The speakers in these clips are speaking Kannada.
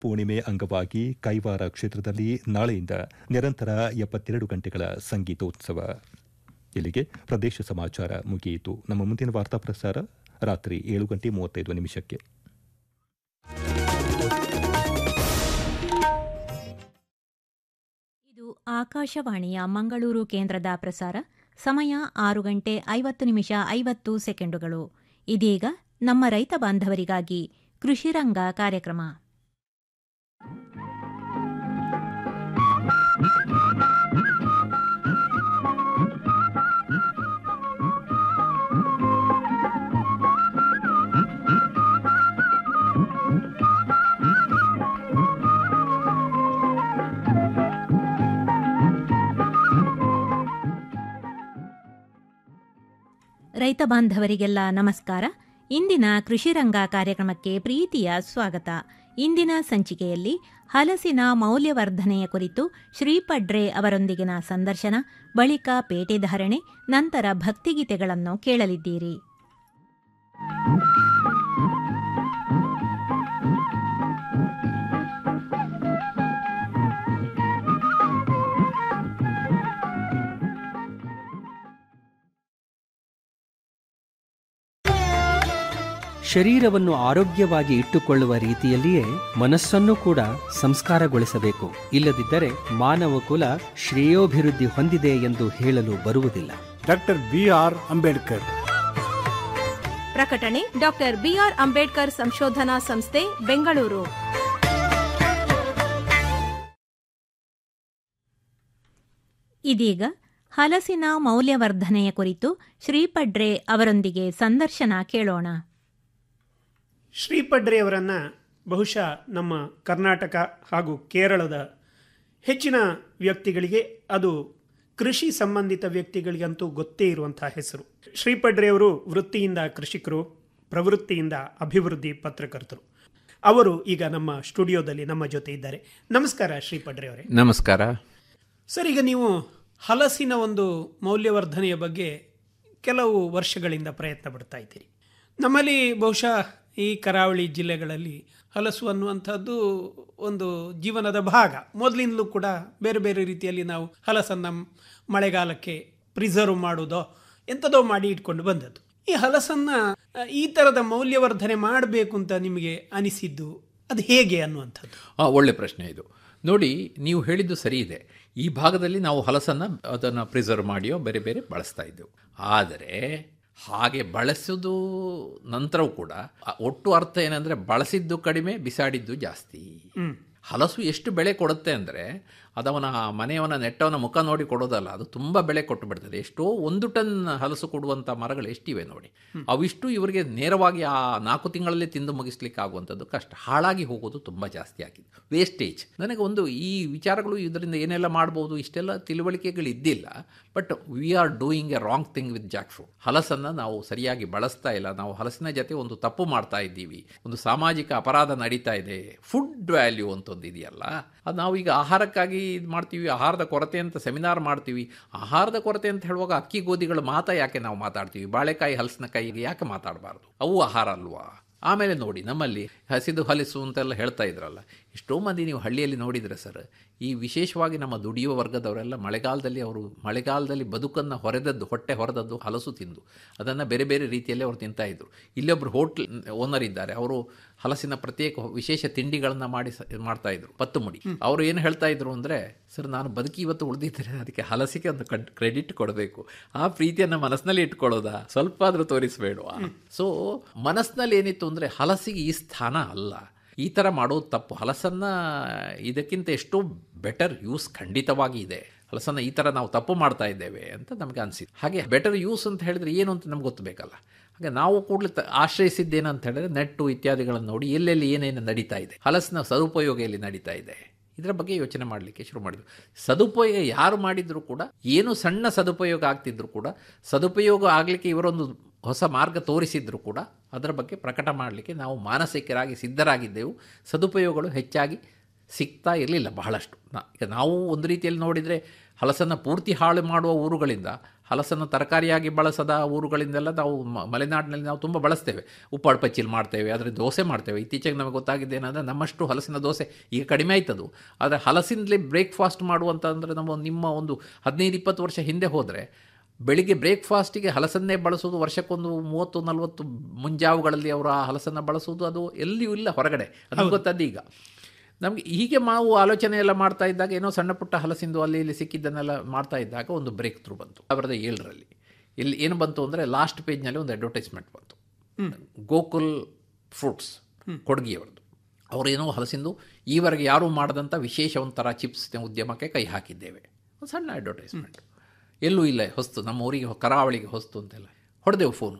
ಪೂರ್ಣಿಮೆ ಅಂಗವಾಗಿ ಕೈವಾರ ಕ್ಷೇತ್ರದಲ್ಲಿ ನಾಳೆಯಿಂದ ನಿರಂತರ ಎಪ್ಪತ್ತೆರಡು ಗಂಟೆಗಳ ಸಂಗೀತೋತ್ಸವ ಇಲ್ಲಿಗೆ ಪ್ರದೇಶ ಸಮಾಚಾರ ಮುಗಿಯಿತು ನಮ್ಮ ಮುಂದಿನ ವಾರ್ತಾ ಪ್ರಸಾರ ರಾತ್ರಿ ಏಳು ಗಂಟೆ ಮೂವತ್ತೈದು ನಿಮಿಷಕ್ಕೆ ಇದು ಆಕಾಶವಾಣಿಯ ಮಂಗಳೂರು ಕೇಂದ್ರದ ಪ್ರಸಾರ ಸಮಯ ಆರು ಗಂಟೆ ಐವತ್ತು ನಿಮಿಷ ಐವತ್ತು ಸೆಕೆಂಡುಗಳು ಇದೀಗ ನಮ್ಮ ರೈತ ಬಾಂಧವರಿಗಾಗಿ ಕೃಷಿರಂಗ ಕಾರ್ಯಕ್ರಮ ರೈತ ಬಾಂಧವರಿಗೆಲ್ಲ ನಮಸ್ಕಾರ ಇಂದಿನ ಕೃಷಿರಂಗ ಕಾರ್ಯಕ್ರಮಕ್ಕೆ ಪ್ರೀತಿಯ ಸ್ವಾಗತ ಇಂದಿನ ಸಂಚಿಕೆಯಲ್ಲಿ ಹಲಸಿನ ಮೌಲ್ಯವರ್ಧನೆಯ ಕುರಿತು ಶ್ರೀಪಡ್ರೆ ಅವರೊಂದಿಗಿನ ಸಂದರ್ಶನ ಬಳಿಕ ಪೇಟೆ ಧಾರಣೆ ನಂತರ ಭಕ್ತಿಗೀತೆಗಳನ್ನು ಕೇಳಲಿದ್ದೀರಿ ಶರೀರವನ್ನು ಆರೋಗ್ಯವಾಗಿ ಇಟ್ಟುಕೊಳ್ಳುವ ರೀತಿಯಲ್ಲಿಯೇ ಮನಸ್ಸನ್ನು ಕೂಡ ಸಂಸ್ಕಾರಗೊಳಿಸಬೇಕು ಇಲ್ಲದಿದ್ದರೆ ಮಾನವ ಕುಲ ಶ್ರೇಯೋಭಿವೃದ್ಧಿ ಹೊಂದಿದೆ ಎಂದು ಹೇಳಲು ಬರುವುದಿಲ್ಲ ಡಾಕ್ಟರ್ ಬಿ ಆರ್ ಅಂಬೇಡ್ಕರ್ ಪ್ರಕಟಣೆ ಡಾಕ್ಟರ್ ಬಿಆರ್ ಅಂಬೇಡ್ಕರ್ ಸಂಶೋಧನಾ ಸಂಸ್ಥೆ ಬೆಂಗಳೂರು ಇದೀಗ ಹಲಸಿನ ಮೌಲ್ಯವರ್ಧನೆಯ ಕುರಿತು ಶ್ರೀಪಡ್ರೆ ಅವರೊಂದಿಗೆ ಸಂದರ್ಶನ ಕೇಳೋಣ ಶ್ರೀಪಡ್ರೆಯವರನ್ನು ಬಹುಶಃ ನಮ್ಮ ಕರ್ನಾಟಕ ಹಾಗೂ ಕೇರಳದ ಹೆಚ್ಚಿನ ವ್ಯಕ್ತಿಗಳಿಗೆ ಅದು ಕೃಷಿ ಸಂಬಂಧಿತ ವ್ಯಕ್ತಿಗಳಿಗಂತೂ ಗೊತ್ತೇ ಇರುವಂತಹ ಹೆಸರು ಶ್ರೀಪಡ್ರೆಯವರು ವೃತ್ತಿಯಿಂದ ಕೃಷಿಕರು ಪ್ರವೃತ್ತಿಯಿಂದ ಅಭಿವೃದ್ಧಿ ಪತ್ರಕರ್ತರು ಅವರು ಈಗ ನಮ್ಮ ಸ್ಟುಡಿಯೋದಲ್ಲಿ ನಮ್ಮ ಜೊತೆ ಇದ್ದಾರೆ ನಮಸ್ಕಾರ ಶ್ರೀಪಡ್ರೆ ಅವರೇ ನಮಸ್ಕಾರ ಸರ್ ಈಗ ನೀವು ಹಲಸಿನ ಒಂದು ಮೌಲ್ಯವರ್ಧನೆಯ ಬಗ್ಗೆ ಕೆಲವು ವರ್ಷಗಳಿಂದ ಪ್ರಯತ್ನ ಪಡ್ತಾ ಇದ್ದೀರಿ ನಮ್ಮಲ್ಲಿ ಬಹುಶಃ ಈ ಕರಾವಳಿ ಜಿಲ್ಲೆಗಳಲ್ಲಿ ಹಲಸು ಅನ್ನುವಂಥದ್ದು ಒಂದು ಜೀವನದ ಭಾಗ ಮೊದಲಿಂದಲೂ ಕೂಡ ಬೇರೆ ಬೇರೆ ರೀತಿಯಲ್ಲಿ ನಾವು ಹಲಸನ್ನು ಮಳೆಗಾಲಕ್ಕೆ ಪ್ರಿಸರ್ವ್ ಮಾಡೋದೋ ಎಂಥದೋ ಮಾಡಿ ಇಟ್ಕೊಂಡು ಬಂದದ್ದು ಈ ಹಲಸನ್ನು ಆ, ಈ ಥರದ ಮೌಲ್ಯವರ್ಧನೆ ಮಾಡಬೇಕು ಅಂತ ನಿಮಗೆ ಅನಿಸಿದ್ದು ಅದು ಹೇಗೆ ಅನ್ನುವಂಥದ್ದು ಆ, ಒಳ್ಳೆ ಪ್ರಶ್ನೆ ಇದು ನೋಡಿ ನೀವು ಹೇಳಿದ್ದು ಸರಿ ಇದೆ ಈ ಭಾಗದಲ್ಲಿ ನಾವು ಹಲಸನ್ನು ಅದನ್ನು ಪ್ರಿಸರ್ವ್ ಮಾಡಿಯೋ ಬೇರೆ ಬೇರೆ ಬಳಸ್ತಾ ಇದ್ದೆವು ಆದರೆ ಹಾಗೆ ಬಳಸೋದು ನಂತರವೂ ಕೂಡ ಆ ಒಟ್ಟು ಅರ್ಥ ಏನಂದರೆ ಬಳಸಿದ್ದು ಕಡಿಮೆ ಬಿಸಾಡಿದ್ದು ಜಾಸ್ತಿ ಹಲಸು ಎಷ್ಟು ಬೆಳೆ ಕೊಡುತ್ತೆ ಅಂದರೆ ಅದವನ ಮನೆಯವನ ನೆಟ್ಟವನ ಮುಖ ನೋಡಿ ಕೊಡೋದಲ್ಲ ಅದು ತುಂಬ ಬೆಳೆ ಕೊಟ್ಟು ಬಿಡ್ತದೆ ಎಷ್ಟೋ ಒಂದು ಟನ್ ಹಲಸು ಕೊಡುವಂಥ ಮರಗಳು ಎಷ್ಟಿವೆ ನೋಡಿ ಅವಿಷ್ಟು ಇವರಿಗೆ ನೇರವಾಗಿ ಆ ನಾಲ್ಕು ತಿಂಗಳಲ್ಲೇ ತಿಂದು ಮುಗಿಸ್ಲಿಕ್ಕೆ ಆಗುವಂಥದ್ದು ಕಷ್ಟ ಹಾಳಾಗಿ ಹೋಗೋದು ತುಂಬ ಜಾಸ್ತಿ ಆಗಿದೆ ವೇಸ್ಟೇಜ್ ನನಗೆ ಒಂದು ಈ ವಿಚಾರಗಳು ಇದರಿಂದ ಏನೆಲ್ಲ ಮಾಡ್ಬೋದು ಇಷ್ಟೆಲ್ಲ ತಿಳುವಳಿಕೆಗಳು ಇದ್ದಿಲ್ಲ but we are doing a wrong thing with jackfruit ಹಲಸನ್ನು ನಾವು ಸರಿಯಾಗಿ ಬಳಸ್ತಾ ಇಲ್ಲ ನಾವು ಹಲಸಿನ ಜೊತೆ ಒಂದು ತಪ್ಪು ಮಾಡ್ತಾ ಇದ್ದೀವಿ ಒಂದು ಸಾಮಾಜಿಕ ಅಪರಾಧ ನಡೀತಾ ಇದೆ ಫುಡ್ ವ್ಯಾಲ್ಯೂ ಅಂತ ಒಂದು ಇದೆಯಲ್ಲ ಅದು ನಾವೀಗ ಆಹಾರಕ್ಕಾಗಿ ಇದು ಮಾಡ್ತೀವಿ ಆಹಾರದ ಕೊರತೆ ಅಂತ ಸೆಮಿನಾರ್ ಮಾಡ್ತೀವಿ ಆಹಾರದ ಕೊರತೆ ಅಂತ ಹೇಳುವಾಗ ಅಕ್ಕಿ ಗೋಧಿಗಳ ಮಾತಾ ಯಾಕೆ ನಾವು ಮಾತಾಡ್ತೀವಿ ಬಾಳೆಕಾಯಿ ಹಲಸಿನಕಾಯಿಗೆ ಯಾಕೆ ಮಾತಾಡಬಾರ್ದು ಅವು ಆಹಾರ ಅಲ್ವಾ ಆಮೇಲೆ ನೋಡಿ ನಮ್ಮಲ್ಲಿ ಹಸಿದು ಹಲಸು ಅಂತೆಲ್ಲ ಹೇಳ್ತಾ ಇದ್ರಲ್ಲ ಎಷ್ಟೋ ಮಂದಿ ನೀವು ಹಳ್ಳಿಯಲ್ಲಿ ನೋಡಿದರೆ ಸರ್ ಈ ವಿಶೇಷವಾಗಿ ನಮ್ಮ ದುಡಿಯುವ ವರ್ಗದವರೆಲ್ಲ ಮಳೆಗಾಲದಲ್ಲಿ ಅವರು ಮಳೆಗಾಲದಲ್ಲಿ ಬದುಕನ್ನು ಹೊರೆದದ್ದು ಹೊಟ್ಟೆ ಹೊರೆದದ್ದು ಹಲಸು ತಿಂದು ಅದನ್ನು ಬೇರೆ ಬೇರೆ ರೀತಿಯಲ್ಲಿ ಅವರು ತಿಂತಾ ಇದ್ರು ಇಲ್ಲೊಬ್ಬರು ಹೋಟ್ಲ್ ಓನರ್ ಇದ್ದಾರೆ ಅವರು ಹಲಸಿನ ಪ್ರತ್ಯೇಕ ವಿಶೇಷ ತಿಂಡಿಗಳನ್ನು ಮಾಡಿ ಸ- ಮಾಡ್ತಾ ಇದ್ರು ಪತ್ತು ಮುಡಿ ಅವರು ಏನು ಹೇಳ್ತಾ ಇದ್ರು ಅಂದರೆ ಸರ್ ನಾನು ಬದುಕಿ ಇವತ್ತು ಉಳಿದಿದ್ದೇನೆ ಅದಕ್ಕೆ ಹಲಸಿಗೆ ಒಂದು ಕ್ರೆಡಿಟ್ ಕೊಡಬೇಕು ಆ ಪ್ರೀತಿಯನ್ನು ಮನಸ್ಸಿನಲ್ಲಿ ಇಟ್ಕೊಳ್ಳೋದಾ ಸ್ವಲ್ಪ ಆದರೂ ತೋರಿಸಬೇಡವಾ ಸೊ ಮನಸ್ಸಿನಲ್ಲಿ ಏನಿತ್ತು ಅಂದರೆ ಹಲಸಿಗೆ ಈ ಸ್ಥಾನ ಅಲ್ಲ ಈ ಥರ ಮಾಡೋದು ತಪ್ಪು ಹಲಸನ್ನು ಇದಕ್ಕಿಂತ ಎಷ್ಟೋ ಬೆಟರ್ ಯೂಸ್ ಖಂಡಿತವಾಗಿ ಇದೆ ಹಲಸನ್ನು ಈ ಥರ ನಾವು ತಪ್ಪು ಮಾಡ್ತಾ ಇದ್ದೇವೆ ಅಂತ ನಮಗೆ ಅನಿಸಿತು ಹಾಗೆ ಬೆಟರ್ ಯೂಸ್ ಅಂತ ಹೇಳಿದ್ರೆ ಏನು ಅಂತ ನಮ್ಗೆ ಗೊತ್ತಬೇಕಲ್ಲ ಹಾಗೆ ನಾವು ಕೂಡಲೇ ತ ಆಶ್ರಯಿಸಿದ್ದೇನಂತ ಹೇಳಿದ್ರೆ ನೆಟ್ಟು ಇತ್ಯಾದಿಗಳನ್ನು ನೋಡಿ ಎಲ್ಲೆಲ್ಲಿ ಏನೇನು ನಡೀತಾ ಇದೆ ಹಲಸಿನ ಸದುಪಯೋಗ ಎಲ್ಲಿ ನಡೀತಾ ಇದೆ ಇದರ ಬಗ್ಗೆ ಯೋಚನೆ ಮಾಡಲಿಕ್ಕೆ ಶುರು ಮಾಡಿದ್ರು ಸದುಪಯೋಗ ಯಾರು ಮಾಡಿದ್ರು ಕೂಡ ಏನು ಸಣ್ಣ ಸದುಪಯೋಗ ಆಗ್ತಿದ್ರು ಕೂಡ ಸದುಪಯೋಗ ಆಗಲಿಕ್ಕೆ ಇವರೊಂದು ಹೊಸ ಮಾರ್ಗ ತೋರಿಸಿದ್ರು ಕೂಡ ಅದರ ಬಗ್ಗೆ ಪ್ರಕಟ ಮಾಡಲಿಕ್ಕೆ ನಾವು ಮಾನಸಿಕರಾಗಿ ಸಿದ್ಧರಾಗಿದ್ದೆವು ಸದುಪಯೋಗಗಳು ಹೆಚ್ಚಾಗಿ ಸಿಗ್ತಾ ಇರಲಿಲ್ಲ ಬಹಳಷ್ಟು ನಾ- ಈಗ ನಾವು ಒಂದು ರೀತಿಯಲ್ಲಿ ನೋಡಿದರೆ ಹಲಸನ್ನು ಪೂರ್ತಿ ಹಾಳು ಮಾಡುವ ಊರುಗಳಿಂದ ಹಲಸನ್ನು ತರಕಾರಿಯಾಗಿ ಬಳಸದ ಊರುಗಳಿಂದೆಲ್ಲ ನಾವು ಮ- ಮಲೆನಾಡಿನಲ್ಲಿ ನಾವು ತುಂಬ ಬಳಸ್ತೇವೆ ಉಪ್ಪಾಡು ಪಚ್ಚಿಲ್ ಮಾಡ್ತೇವೆ ಅದರ ದೋಸೆ ಮಾಡ್ತೇವೆ ಇತ್ತೀಚೆಗೆ ನಮಗೆ ಗೊತ್ತಾಗಿದೆ ಏನಂದರೆ ನಮ್ಮಷ್ಟು ಹಲಸಿನ ದೋಸೆ ಈಗ ಕಡಿಮೆ ಆಯ್ತದು ಆದರೆ ಹಲಸಿನಲಿ ಬ್ರೇಕ್ಫಾಸ್ಟ್ ಮಾಡುವಂಥ ಅಂದರೆ ನಮ್ಮ ನಿಮ್ಮ ಒಂದು ಹದಿನೈದು ಇಪ್ಪತ್ತು ವರ್ಷ ಹಿಂದೆ ಹೋದರೆ ಬೆಳಿಗ್ಗೆ ಬ್ರೇಕ್ಫಾಸ್ಟಿಗೆ ಹಲಸನ್ನೇ ಬಳಸೋದು ವರ್ಷಕ್ಕೊಂದು ಮೂವತ್ತು ನಲವತ್ತು ಮುಂಜಾವುಗಳಲ್ಲಿ ಅವರು ಆ ಹಲಸನ್ನು ಬಳಸೋದು ಅದು ಎಲ್ಲಿಯೂ ಇಲ್ಲ ಹೊರಗಡೆ ಅದು ಗೊತ್ತದ್ದು ಈಗ ನಮಗೆ ಹೀಗೆ ನಾವು ಆಲೋಚನೆ ಎಲ್ಲ ಮಾಡ್ತಾ ಇದ್ದಾಗ ಏನೋ ಸಣ್ಣ ಪುಟ್ಟ ಹಲಸಿಂದು ಅಲ್ಲಿ ಇಲ್ಲಿ ಸಿಕ್ಕಿದ್ದನ್ನೆಲ್ಲ ಮಾಡ್ತಾ ಇದ್ದಾಗ ಒಂದು ಬ್ರೇಕ್ ಥ್ರೂ ಬಂತು ಸಾವಿರದ ಏಳರಲ್ಲಿ ಇಲ್ಲಿ ಏನು ಬಂತು ಅಂದರೆ ಲಾಸ್ಟ್ ಪೇಜ್ನಲ್ಲಿ ಒಂದು ಅಡ್ವರ್ಟೈಸ್ಮೆಂಟ್ ಬಂತು ಗೋಕುಲ್ ಫ್ರೂಟ್ಸ್ ಕೊಡಗಿಯವರದು ಅವರೇನೋ ಹಲಸಿಂದು ಈವರೆಗೆ ಯಾರೂ ಮಾಡದಂಥ ವಿಶೇಷ ಒಂಥರ ಚಿಪ್ಸ್ ಉದ್ಯಮಕ್ಕೆ ಕೈ ಹಾಕಿದ್ದೇವೆ ಒಂದು ಸಣ್ಣ ಅಡ್ವರ್ಟೈಸ್ಮೆಂಟ್ ಎಲ್ಲೂ ಇಲ್ಲ ಹೊಸ್ತು ನಮ್ಮ ಊರಿಗೆ ಕರಾವಳಿಗೆ ಹೊಸ್ತು ಅಂತೆಲ್ಲ ಹೊಡೆದೆವು ಫೋನು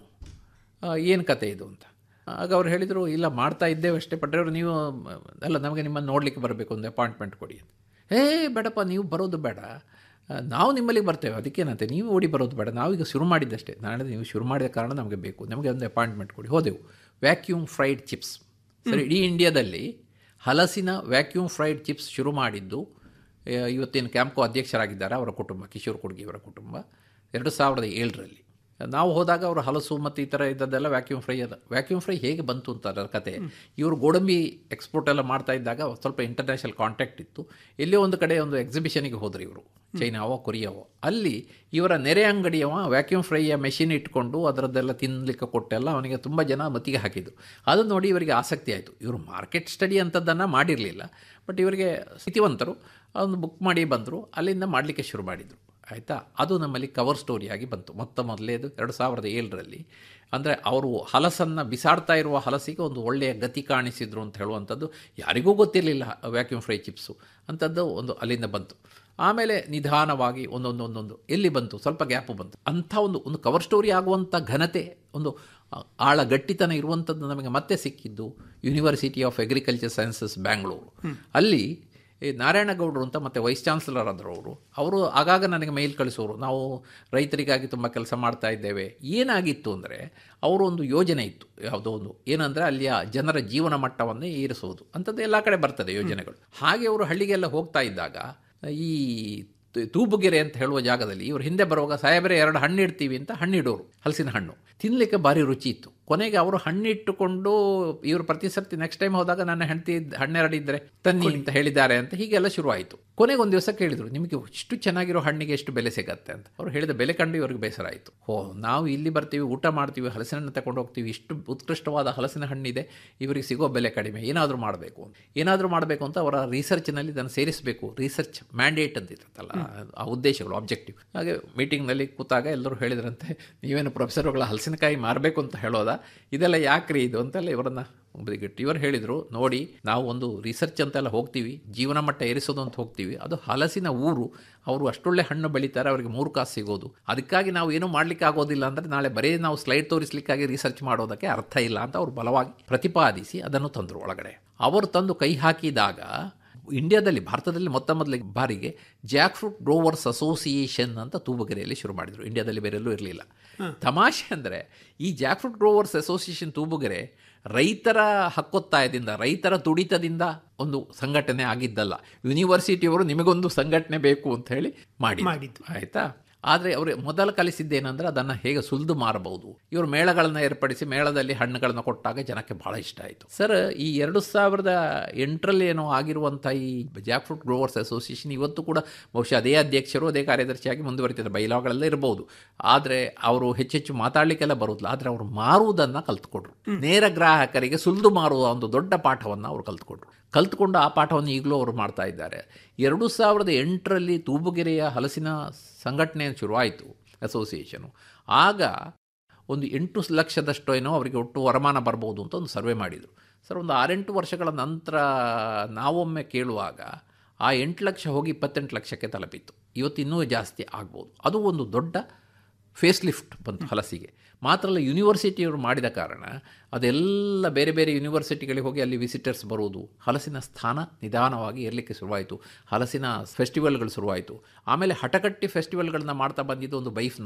ಏನು ಕತೆ ಇದು ಅಂತ ಆಗ ಅವ್ರು ಹೇಳಿದರು ಇಲ್ಲ ಮಾಡ್ತಾ ಇದ್ದೇವೆ ಅಷ್ಟೇ ಪಟ್ರೆಯವರು ನೀವು ಅಲ್ಲ ನಮಗೆ ನಿಮ್ಮನ್ನು ನೋಡಲಿಕ್ಕೆ ಬರಬೇಕು ಒಂದು ಅಪಾಯಿಂಟ್ಮೆಂಟ್ ಕೊಡಿ ಅಂತ ಏ ಬೇಡಪ್ಪ ನೀವು ಬರೋದು ಬೇಡ ಆ, ನಾವು ನಿಮ್ಮಲ್ಲಿ ಬರ್ತೇವೆ ಅದಕ್ಕೇನಂತೆ ನೀವು ಓಡಿ ಬರೋದು ಬೇಡ ನಾವೀಗ ಶುರು ಮಾಡಿದ್ದಷ್ಟೇ ನಾನು ಹೇಳಿದೆ, ನೀವು ಶುರು ಮಾಡಿದ ಕಾರಣ ನಮಗೆ ಬೇಕು ನಮಗೆ ಒಂದು ಅಪಾಯಿಂಟ್ಮೆಂಟ್ ಕೊಡಿ ಹೋದೆವು ವ್ಯಾಕ್ಯೂಮ್ ಫ್ರೈಡ್ ಚಿಪ್ಸ್ ಸರಿ ಇಡೀ ಇಂಡಿಯಾದಲ್ಲಿ ಹಲಸಿನ ವ್ಯಾಕ್ಯೂಮ್ ಫ್ರೈಡ್ ಚಿಪ್ಸ್ ಶುರು ಮಾಡಿದ್ದು ಆ, ಇವತ್ತೇನು ಕ್ಯಾಂಪ್ಕೋ ಅಧ್ಯಕ್ಷರಾಗಿದ್ದಾರೆ ಅವರ ಕುಟುಂಬ ಕಿಶೋರ್ ಕುಡ್ಗಿಯವರ ಕುಟುಂಬ ಎರಡು ಸಾವಿರದ ಏಳರಲ್ಲಿ ನಾವು ಹೋದಾಗ ಅವರು ಹಲಸು ಮತ್ತು ಈ ಥರ ಇದ್ದದ್ದೆಲ್ಲ ವ್ಯಾಕ್ಯೂಮ್ ಫ್ರೈ ಅದ ವ್ಯಾಕ್ಯೂಮ್ ಫ್ರೈ ಹೇಗೆ ಬಂತು ಅಂತ ಅದರ ಕತೆ ಇವರು ಗೋಡಂಬಿ ಎಕ್ಸ್ಪೋರ್ಟ್ ಎಲ್ಲ ಮಾಡ್ತಾ ಇದ್ದಾಗ ಸ್ವಲ್ಪ ಇಂಟರ್ನ್ಯಾಷನಲ್ ಕಾಂಟ್ಯಾಕ್ಟ್ ಇತ್ತು ಎಲ್ಲೋ ಒಂದು ಕಡೆ ಒಂದು ಎಕ್ಸಿಬಿಷನಿಗೆ ಹೋದ್ರು ಇವರು ಚೈನಾವೋ ಕೊರಿಯಾವೋ ಅಲ್ಲಿ ಇವರ ನೆರೆ ಅಂಗಡಿಯವ ವ್ಯಾಕ್ಯೂಮ್ ಫ್ರೈಯ ಮೆಷಿನ್ ಇಟ್ಕೊಂಡು ಅದರದ್ದೆಲ್ಲ ತಿನ್ನಲಿಕ್ಕೆ ಕೊಟ್ಟೆಲ್ಲ ಅವನಿಗೆ ತುಂಬ ಜನ ಮತಿಗೆ ಹಾಕಿದ್ದು ಅದು ನೋಡಿ ಇವರಿಗೆ ಆಸಕ್ತಿ ಆಯಿತು ಇವರು ಮಾರ್ಕೆಟ್ ಸ್ಟಡಿ ಅಂಥದ್ದನ್ನು ಮಾಡಿರಲಿಲ್ಲ ಬಟ್ ಇವರಿಗೆ ಸ್ಥಿತಿವಂತರು ಅದನ್ನು ಬುಕ್ ಮಾಡಿ ಬಂದರು ಅಲ್ಲಿಂದ ಮಾಡಲಿಕ್ಕೆ ಶುರು ಮಾಡಿದರು ಆಯಿತಾ ಅದು ನಮ್ಮಲ್ಲಿ ಕವರ್ ಸ್ಟೋರಿಯಾಗಿ ಬಂತು ಮೊತ್ತ ಮೊದಲೇದು ಎರಡು ಸಾವಿರದ ಏಳರಲ್ಲಿ ಅಂದರೆ ಅವರು ಹಲಸನ್ನು ಬಿಸಾಡ್ತಾ ಇರುವ ಹಲಸಿಗೆ ಒಂದು ಒಳ್ಳೆಯ ಗತಿ ಕಾಣಿಸಿದ್ರು ಅಂತ ಹೇಳುವಂಥದ್ದು ಯಾರಿಗೂ ಗೊತ್ತಿರಲಿಲ್ಲ ವ್ಯಾಕ್ಯೂಮ್ ಫ್ರೈ ಚಿಪ್ಸು ಅಂಥದ್ದು ಒಂದು ಅಲ್ಲಿಂದ ಬಂತು ಆಮೇಲೆ ನಿಧಾನವಾಗಿ ಒಂದೊಂದು ಒಂದೊಂದು ಎಲ್ಲಿ ಬಂತು ಸ್ವಲ್ಪ ಗ್ಯಾಪು ಬಂತು ಅಂಥ ಒಂದು ಒಂದು ಕವರ್ ಸ್ಟೋರಿ ಆಗುವಂಥ ಘನತೆ ಒಂದು ಆಳ ಗಟ್ಟಿತನ ಇರುವಂಥದ್ದು ನಮಗೆ ಮತ್ತೆ ಸಿಕ್ಕಿದ್ದು University of Agriculture Sciences Bangalore ಅಲ್ಲಿ ಈ ನಾರಾಯಣಗೌಡರು ಅಂತ ಮತ್ತೆ ವೈಸ್ ಚಾನ್ಸಲರ್ ಆದರು ಅವರು ಅವರು ಆಗಾಗ ನನಗೆ ಮೇಲ್ ಕಳಿಸೋರು ನಾವು ರೈತರಿಗಾಗಿ ತುಂಬ ಕೆಲಸ ಮಾಡ್ತಾ ಇದ್ದೇವೆ ಏನಾಗಿತ್ತು ಅಂದರೆ ಅವರು ಒಂದು ಯೋಜನೆ ಇತ್ತು ಯಾವುದೋ ಒಂದು ಏನಂದರೆ ಅಲ್ಲಿಯ ಜನರ ಜೀವನ ಮಟ್ಟವನ್ನು ಏರಿಸುವುದು ಅಂಥದ್ದು ಎಲ್ಲ ಕಡೆ ಬರ್ತದೆ ಯೋಜನೆಗಳು ಹಾಗೆ ಅವರು ಹಳ್ಳಿಗೆಲ್ಲ ಹೋಗ್ತಾ ಇದ್ದಾಗ ಈ ತು- ತೂಬುಗೆರೆ ಅಂತ ಹೇಳುವ ಜಾಗದಲ್ಲಿ ಇವರು ಹಿಂದೆ ಬರುವಾಗ ಸಾಹೇಬರೇ ಎರಡು ಹಣ್ಣು ಇಡ್ತೀವಿ ಅಂತ ಹಣ್ಣಿಡೋರು ಹಲಸಿನ ಹಣ್ಣು ತಿನ್ನಲಿಕ್ಕೆ ಭಾರಿ ರುಚಿ ಇತ್ತು ಕೊನೆಗೆ ಅವರು ಹಣ್ಣಿಟ್ಟುಕೊಂಡು ಇವರು ಪ್ರತಿ ಸರ್ತಿ ನೆಕ್ಸ್ಟ್ ಟೈಮ್ ಹೋದಾಗ ನನ್ನ ಹೆಂಡತಿ ಹಣ್ಣೆರಡು ಇದ್ದರೆ ತನ್ನಿ ಅಂತ ಹೇಳಿದ್ದಾರೆ ಅಂತ ಹೀಗೆಲ್ಲ ಶುರುವಾಯಿತು ಕೊನೆಗೆ ಒಂದು ದಿವಸ ಕೇಳಿದರು ನಿಮಗೆ ಇಷ್ಟು ಚೆನ್ನಾಗಿರೋ ಹಣ್ಣಿಗೆ ಎಷ್ಟು ಬೆಲೆ ಸಿಗತ್ತೆ ಅಂತ ಅವರು ಹೇಳಿದ ಬೆಲೆ ಕಂಡು ಇವರಿಗೆ ಬೇಸರ ಆಯಿತು ಓ ನಾವು ಇಲ್ಲಿ ಬರ್ತೀವಿ ಊಟ ಮಾಡ್ತೀವಿ ಹಲಸಿನ ಹಣ್ಣು ತಗೊಂಡು ಹೋಗ್ತೀವಿ ಇಷ್ಟು ಉತ್ಕೃಷ್ಟವಾದ ಹಲಸಿನ ಹಣ್ಣಿದೆ ಇವರಿಗೆ ಸಿಗೋ ಬೆಲೆ ಕಡಿಮೆ ಏನಾದರೂ ಮಾಡಬೇಕು ಅಂತ ಏನಾದರೂ ಮಾಡಬೇಕು ಅಂತ ಅವರ ರಿಸರ್ಚ್ನಲ್ಲಿ ಇದನ್ನು ಸೇರಿಸಬೇಕು ರಿಸರ್ಚ್ ಮ್ಯಾಂಡೇಟ್ ಅಂತ ಇರುತ್ತಲ್ಲ ಆ ಉದ್ದೇಶಗಳು ಆಬ್ಜೆಕ್ಟಿವ್ ಹಾಗೆ ಮೀಟಿಂಗ್ನಲ್ಲಿ ಕೂತಾಗ ಎಲ್ಲರೂ ಹೇಳಿದ್ರಂತೆ ನೀವೇನು ಪ್ರೊಫೆಸರ್ಗಳ ಹಲಸಿನಕಾಯಿ ಮಾರಬೇಕು ಅಂತ ಹೇಳೋದಾ ಇದೆಲ್ಲ ಯಾಕ್ರಿ ಇದು ಅಂತೆಲ್ಲ ಇವರನ್ನ ಬದಿಗಿಟ್ಟು ಇವರು ಹೇಳಿದರು ನೋಡಿ ನಾವು ಒಂದು ರಿಸರ್ಚ್ ಅಂತೆಲ್ಲ ಹೋಗ್ತೀವಿ ಜೀವನ ಮಟ್ಟ ಏರಿಸೋದು ಅಂತ ಹೋಗ್ತೀವಿ ಅದು ಹಲಸಿನ ಊರು ಅವರು ಅಷ್ಟೊಳ್ಳೆ ಹಣ್ಣು ಬೆಳೀತಾರೆ ಅವರಿಗೆ ಮೂರು ಕಾಸು ಸಿಗೋದು ಅದಕ್ಕಾಗಿ ನಾವು ಏನೂ ಮಾಡಲಿಕ್ಕೆ ಆಗೋದಿಲ್ಲ ಅಂದರೆ ನಾಳೆ ಬರೀ ನಾವು ಸ್ಲೈಡ್ ತೋರಿಸಲಿಕ್ಕಾಗಿ ರಿಸರ್ಚ್ ಮಾಡೋದಕ್ಕೆ ಅರ್ಥ ಇಲ್ಲ ಅಂತ ಅವರು ಬಲವಾಗಿ ಪ್ರತಿಪಾದಿಸಿ ಅದನ್ನು ತಂದರು ಒಳಗಡೆ ಅವರು ತಂದು ಕೈ ಹಾಕಿದಾಗ ಇಂಡಿಯಾದಲ್ಲಿ ಭಾರತದಲ್ಲಿ ಮೊತ್ತ ಮೊದಲ ಬಾರಿಗೆ ಜಾಕ್ ಫ್ರೂಟ್ ಗ್ರೋವರ್ಸ್ ಅಸೋಸಿಯೇಷನ್ ಅಂತ ತೂಬಗೆರೆಯಲ್ಲಿ ಶುರು ಮಾಡಿದರು ಇಂಡಿಯಾದಲ್ಲಿ ಬೇರೆಲ್ಲೂ ಇರಲಿಲ್ಲ ತಮಾಷೆ ಅಂದರೆ ಈ jackfruit growers association Thubagere ರೈತರ ಹಕ್ಕೊತ್ತಾಯದಿಂದ ರೈತರ ತುಡಿತದಿಂದ ಒಂದು ಸಂಘಟನೆ ಆಗಿದ್ದಲ್ಲ ಯೂನಿವರ್ಸಿಟಿಯವರು ನಿಮಗೊಂದು ಸಂಘಟನೆ ಬೇಕು ಅಂತ ಹೇಳಿ ಮಾಡಿ ಮಾಡಿದ್ದು. ಆಯಿತಾ ಆದರೆ ಅವರು ಮೊದಲು ಕಲಿಸಿದ್ದೇನೆಂದರೆ ಅದನ್ನು ಹೇಗೆ ಸುಲಿದು ಮಾರಬಹುದು ಇವರು ಮೇಳಗಳನ್ನು ಏರ್ಪಡಿಸಿ ಮೇಳದಲ್ಲಿ ಹಣ್ಣುಗಳನ್ನು ಕೊಟ್ಟಾಗ ಜನಕ್ಕೆ ಬಹಳ ಇಷ್ಟ ಆಯಿತು ಸರ್ ಈ ಎರಡು ಸಾವಿರದ ಎಂಟರಲ್ಲಿ ಏನೋ ಆಗಿರುವಂಥ ಈ ಜಾಕ್ ಫ್ರೂಟ್ ಗ್ರೋವರ್ಸ್ ಅಸೋಸಿಯೇಷನ್ ಇವತ್ತು ಕೂಡ ಬಹುಶಃ ಅದೇ ಅಧ್ಯಕ್ಷರು ಅದೇ ಕಾರ್ಯದರ್ಶಿಯಾಗಿ ಮುಂದುವರಿತಿದ್ದಾರೆ ಬೈಲಾಗಳೆಲ್ಲ ಇರಬಹುದು ಆದರೆ ಅವರು ಹೆಚ್ಚೆಚ್ಚು ಮಾತಾಡಲಿಕ್ಕೆಲ್ಲ ಬರುವುದಿಲ್ಲ ಆದರೆ ಅವರು ಮಾರುವುದನ್ನು ಕಲ್ತ್ಕೊಂಡ್ರು ನೇರ ಗ್ರಾಹಕರಿಗೆ ಸುಲಿದು ಮಾರುವ ಒಂದು ದೊಡ್ಡ ಪಾಠವನ್ನು ಅವರು ಕಲ್ತ್ಕೊಂಡ್ರು ಕಲ್ತ್ಕೊಂಡು ಆ ಪಾಠವನ್ನು ಈಗಲೂ ಅವರು ಮಾಡ್ತಾ ಇದ್ದಾರೆ ಎರಡು ಸಾವಿರದ ಎಂಟರಲ್ಲಿ ತೂಬುಗೆರೆಯ ಹಲಸಿನ ಸಂಘಟನೆ ಶುರುವಾಯಿತು ಅಸೋಸಿಯೇಷನು ಆಗ ಒಂದು ಎಂಟು ಲಕ್ಷದಷ್ಟು ಏನೋ ಅವರಿಗೆ ಒಟ್ಟು ವರಮಾನ ಬರ್ಬೋದು ಅಂತ ಒಂದು ಸರ್ವೆ ಮಾಡಿದರು ಸರ್ ಒಂದು ಆರೆಂಟು ವರ್ಷಗಳ ನಂತರ ನಾವೊಮ್ಮೆ ಕೇಳುವಾಗ ಆ ಎಂಟು ಲಕ್ಷ ಹೋಗಿ ಇಪ್ಪತ್ತೆಂಟು ಲಕ್ಷಕ್ಕೆ ತಲುಪಿತ್ತು ಇವತ್ತು ಇನ್ನೂ ಜಾಸ್ತಿ ಆಗ್ಬೋದು ಅದು ಒಂದು ದೊಡ್ಡ ಫೇಸ್ ಲಿಫ್ಟ್ ಬಂತು ಹಲಸಿಗೆ ಮಾತ್ರ ಅಲ್ಲ ಯೂನಿವರ್ಸಿಟಿಯವರು ಮಾಡಿದ ಕಾರಣ ಅದೆಲ್ಲ ಬೇರೆ ಬೇರೆ ಯೂನಿವರ್ಸಿಟಿಗಳಿಗೆ ಹೋಗಿ ಅಲ್ಲಿ ವಿಸಿಟರ್ಸ್ ಬರುವುದು ಹಲಸಿನ ಸ್ಥಾನ ನಿಧಾನವಾಗಿ ಇರಲಿಕ್ಕೆ ಶುರುವಾಯಿತು ಹಲಸಿನ ಫೆಸ್ಟಿವಲ್ಗಳು ಶುರುವಾಯಿತು ಆಮೇಲೆ ಹಟಕಟ್ಟಿ ಫೆಸ್ಟಿವಲ್ಗಳನ್ನ ಮಾಡ್ತಾ ಬಂದಿದ್ದು ಒಂದು ಬೈಫ್ನಲ್ಲಿ